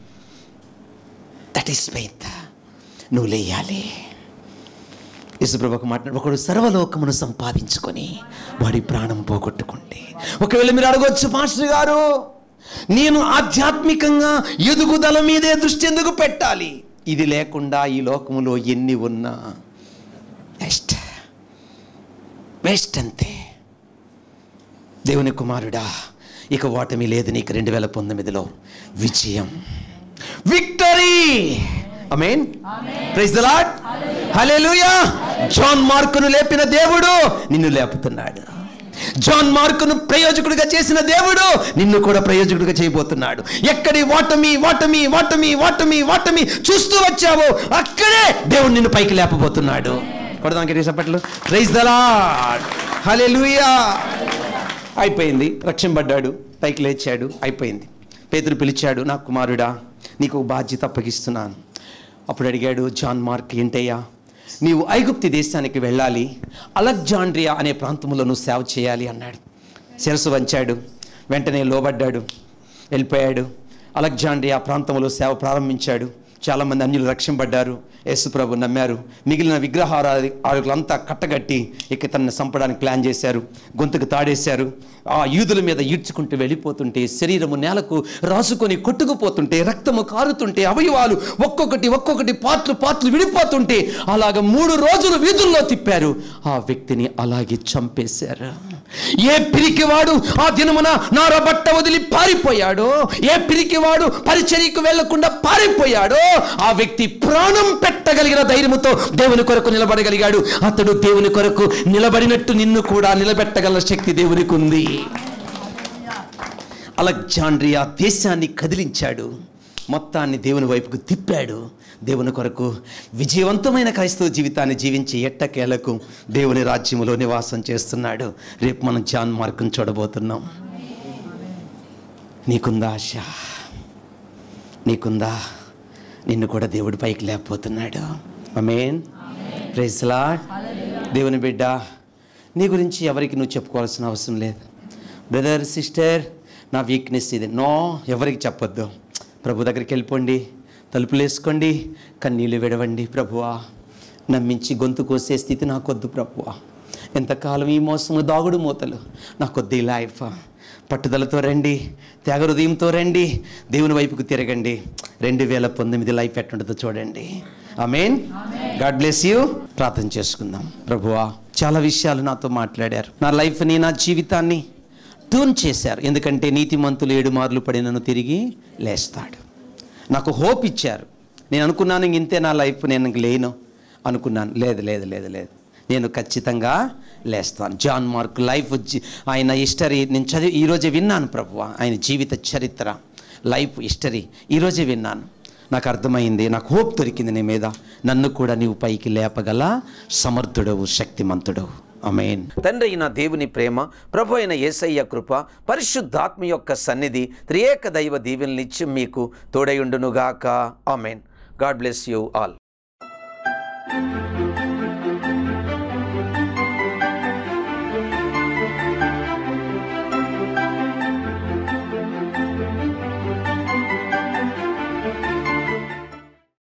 that is faith నువ్వు లేయాలి యేసుప్రభుకు మాట్లాడు ఒకడు సర్వలోకమును సంపాదించుకొని వాడి ప్రాణం పోగొట్టుకుంటే ఒకవేళ మీరు అడగొచ్చు మాస్టర్ గారు నేను ఆధ్యాత్మికంగా ఎదుగుదల మీదే దృష్టి ఎందుకు పెట్టాలి ఇది లేకుండా ఈ లోకములో ఎన్ని ఉన్నా వేస్ట్ వేస్ట్ అంతే దేవుని కుమారుడా ఇక ఓటమి లేదు నీకు రెండు వేల పంతొమ్మిదిలో విజయం victory amen praise the lord hallelujah John మార్కును లేపిన దేవుడు నిన్ను లేపుతున్నాడు జాన్ మార్కును ప్రయోజకుడిగా చేసిన దేవుడు నిన్ను కూడా ప్రయోజకుడిగా చేయబోతున్నాడు ఎక్కడి ఓటమి ఓటమి ఓటమి ఓటమి ఓటమి చూస్తూ వచ్చావో అక్కడే దేవుడు నిన్ను పైకి లేపబోతున్నాడు కొడదానికి చెప్పట్లు ప్రైజ్ ద లార్డ్ హల్లెలూయా అయిపోయింది రక్షింపడ్డాడు పైకి లేచాడు అయిపోయింది పేతురు పిలిచాడు నా కుమారుడా నీకు ఒక బాధ్యత అప్పగిస్తున్నాను అప్పుడు అడిగాడు జాన్ మార్క్ ఏంటయ్యా నీవు ఐగుప్తి దేశానికి వెళ్ళాలి అలెగ్జాండ్రియా అనే ప్రాంతంలో నువ్వు సేవ చేయాలి అన్నాడు శిరసు వంచాడు వెంటనే లోబడ్డాడు వెళ్ళిపోయాడు అలెగ్జాండ్రియా ప్రాంతంలో సేవ ప్రారంభించాడు చాలామంది అన్యులు రక్షింపడ్డారు యేసుప్రభు నమ్మారు మిగిలిన విగ్రహారాధకులంతా కట్టగట్టి ఇక తనని చంపడానికి ప్లాన్ చేశారు గొంతుకు తాడేశారు ఆ యూదుల మీద ఈడ్చుకుంటూ వెళ్ళిపోతుంటే శరీరము నేలకు రాసుకొని కొట్టుకుపోతుంటే రక్తము కారుతుంటే అవయవాలు ఒక్కొక్కటి ఒక్కొక్కటి పాట్లు పాట్లు విడిపోతుంటే అలాగ మూడు రోజులు వీధుల్లో తిప్పారు ఆ వ్యక్తిని అలాగే చంపేశారు ఏ పిరికివాడు ఆ దినమున నారబట్ట వదిలి పారిపోయాడో ఏ పిరికివాడు పరిచర్యకు వెళ్లకుండా పారిపోయాడో ఆ వ్యక్తి ప్రాణం పెట్టగలిగిన ధైర్యముతో దేవుని కొరకు నిలబడగలిగాడు అతడు దేవుని కొరకు నిలబడినట్టు నిన్ను కూడా నిలబెట్టగల శక్తి దేవునికి ఉంది అలెగ్జాండ్రియా దేశాన్ని కదిలించాడు మొత్తాన్ని దేవుని వైపుకు తిప్పాడు దేవుని కొరకు విజయవంతమైన క్రైస్తవ జీవితాన్ని జీవించి ఎట్టకేలకు దేవుని రాజ్యములో నివాసం చేస్తున్నాడు రేపు మనం జాన్ మార్గం చూడబోతున్నాం నీకుందా ఆశ నీకుందా నిన్ను కూడా దేవుడి పైకి లేకపోతున్నాడు అమేన్ ప్రైజ్ లాడ్ దేవుని బిడ్డ నీ గురించి ఎవరికి నువ్వు చెప్పుకోవాల్సిన అవసరం లేదు బ్రదర్ సిస్టర్ నా వీక్నెస్ ఇది నో ఎవరికి చెప్పొద్దు ప్రభు దగ్గరికి వెళ్ళిపోండి తలుపులు వేసుకోండి కన్నీళ్ళు విడవండి ప్రభువా నమ్మించి గొంతు కోసే స్థితి నాకొద్దు ప్రభువా ఎంతకాలం ఈ మోసము దాగుడు మూతలు నాకొద్దు ఈ లైఫ్ పట్టుదలతో రండి త్యాగ హృదయంతో రండి దేవుని వైపుకు తిరగండి రెండు వేల పంతొమ్మిది లైఫ్ ఎట్టుంటుందో చూడండి ఆమెన్ గాడ్ బ్లెస్ యూ ప్రార్థన చేసుకుందాం ప్రభువా చాలా విషయాలు నాతో మాట్లాడారు నా లైఫ్ని నా జీవితాన్ని ట్యూన్ చేశారు ఎందుకంటే నీతిమంతులు ఏడు మార్లు పడినను తిరిగి లేస్తాడు నాకు హోప్ ఇచ్చారు నేను అనుకున్నాను ఇంక ఇంతే నా లైఫ్ నేను ఇంక లేను అనుకున్నాను లేదు లేదు లేదు లేదు నేను ఖచ్చితంగా లేస్తాను జాన్ మార్క్ లైఫ్ జీ- ఆయన హిస్టరీ నేను చదివి ఈరోజే విన్నాను ప్రభు ఆయన జీవిత చరిత్ర లైఫ్ హిస్టరీ ఈరోజే విన్నాను నాకు అర్థమైంది నాకు హోప్ దొరికింది నీ మీద నన్ను కూడా నీవు పైకి లేపగల సమర్థుడవు శక్తిమంతుడవు అమేన్ తండ్రి అయిన దేవుని ప్రేమ ప్రభు అయిన యేసయ్య కృప పరిశుద్ధాత్మ యొక్క సన్నిధి త్రియేక దైవ దీవెనలిచ్చి మీకు తోడయుండునుగాక amen God bless you all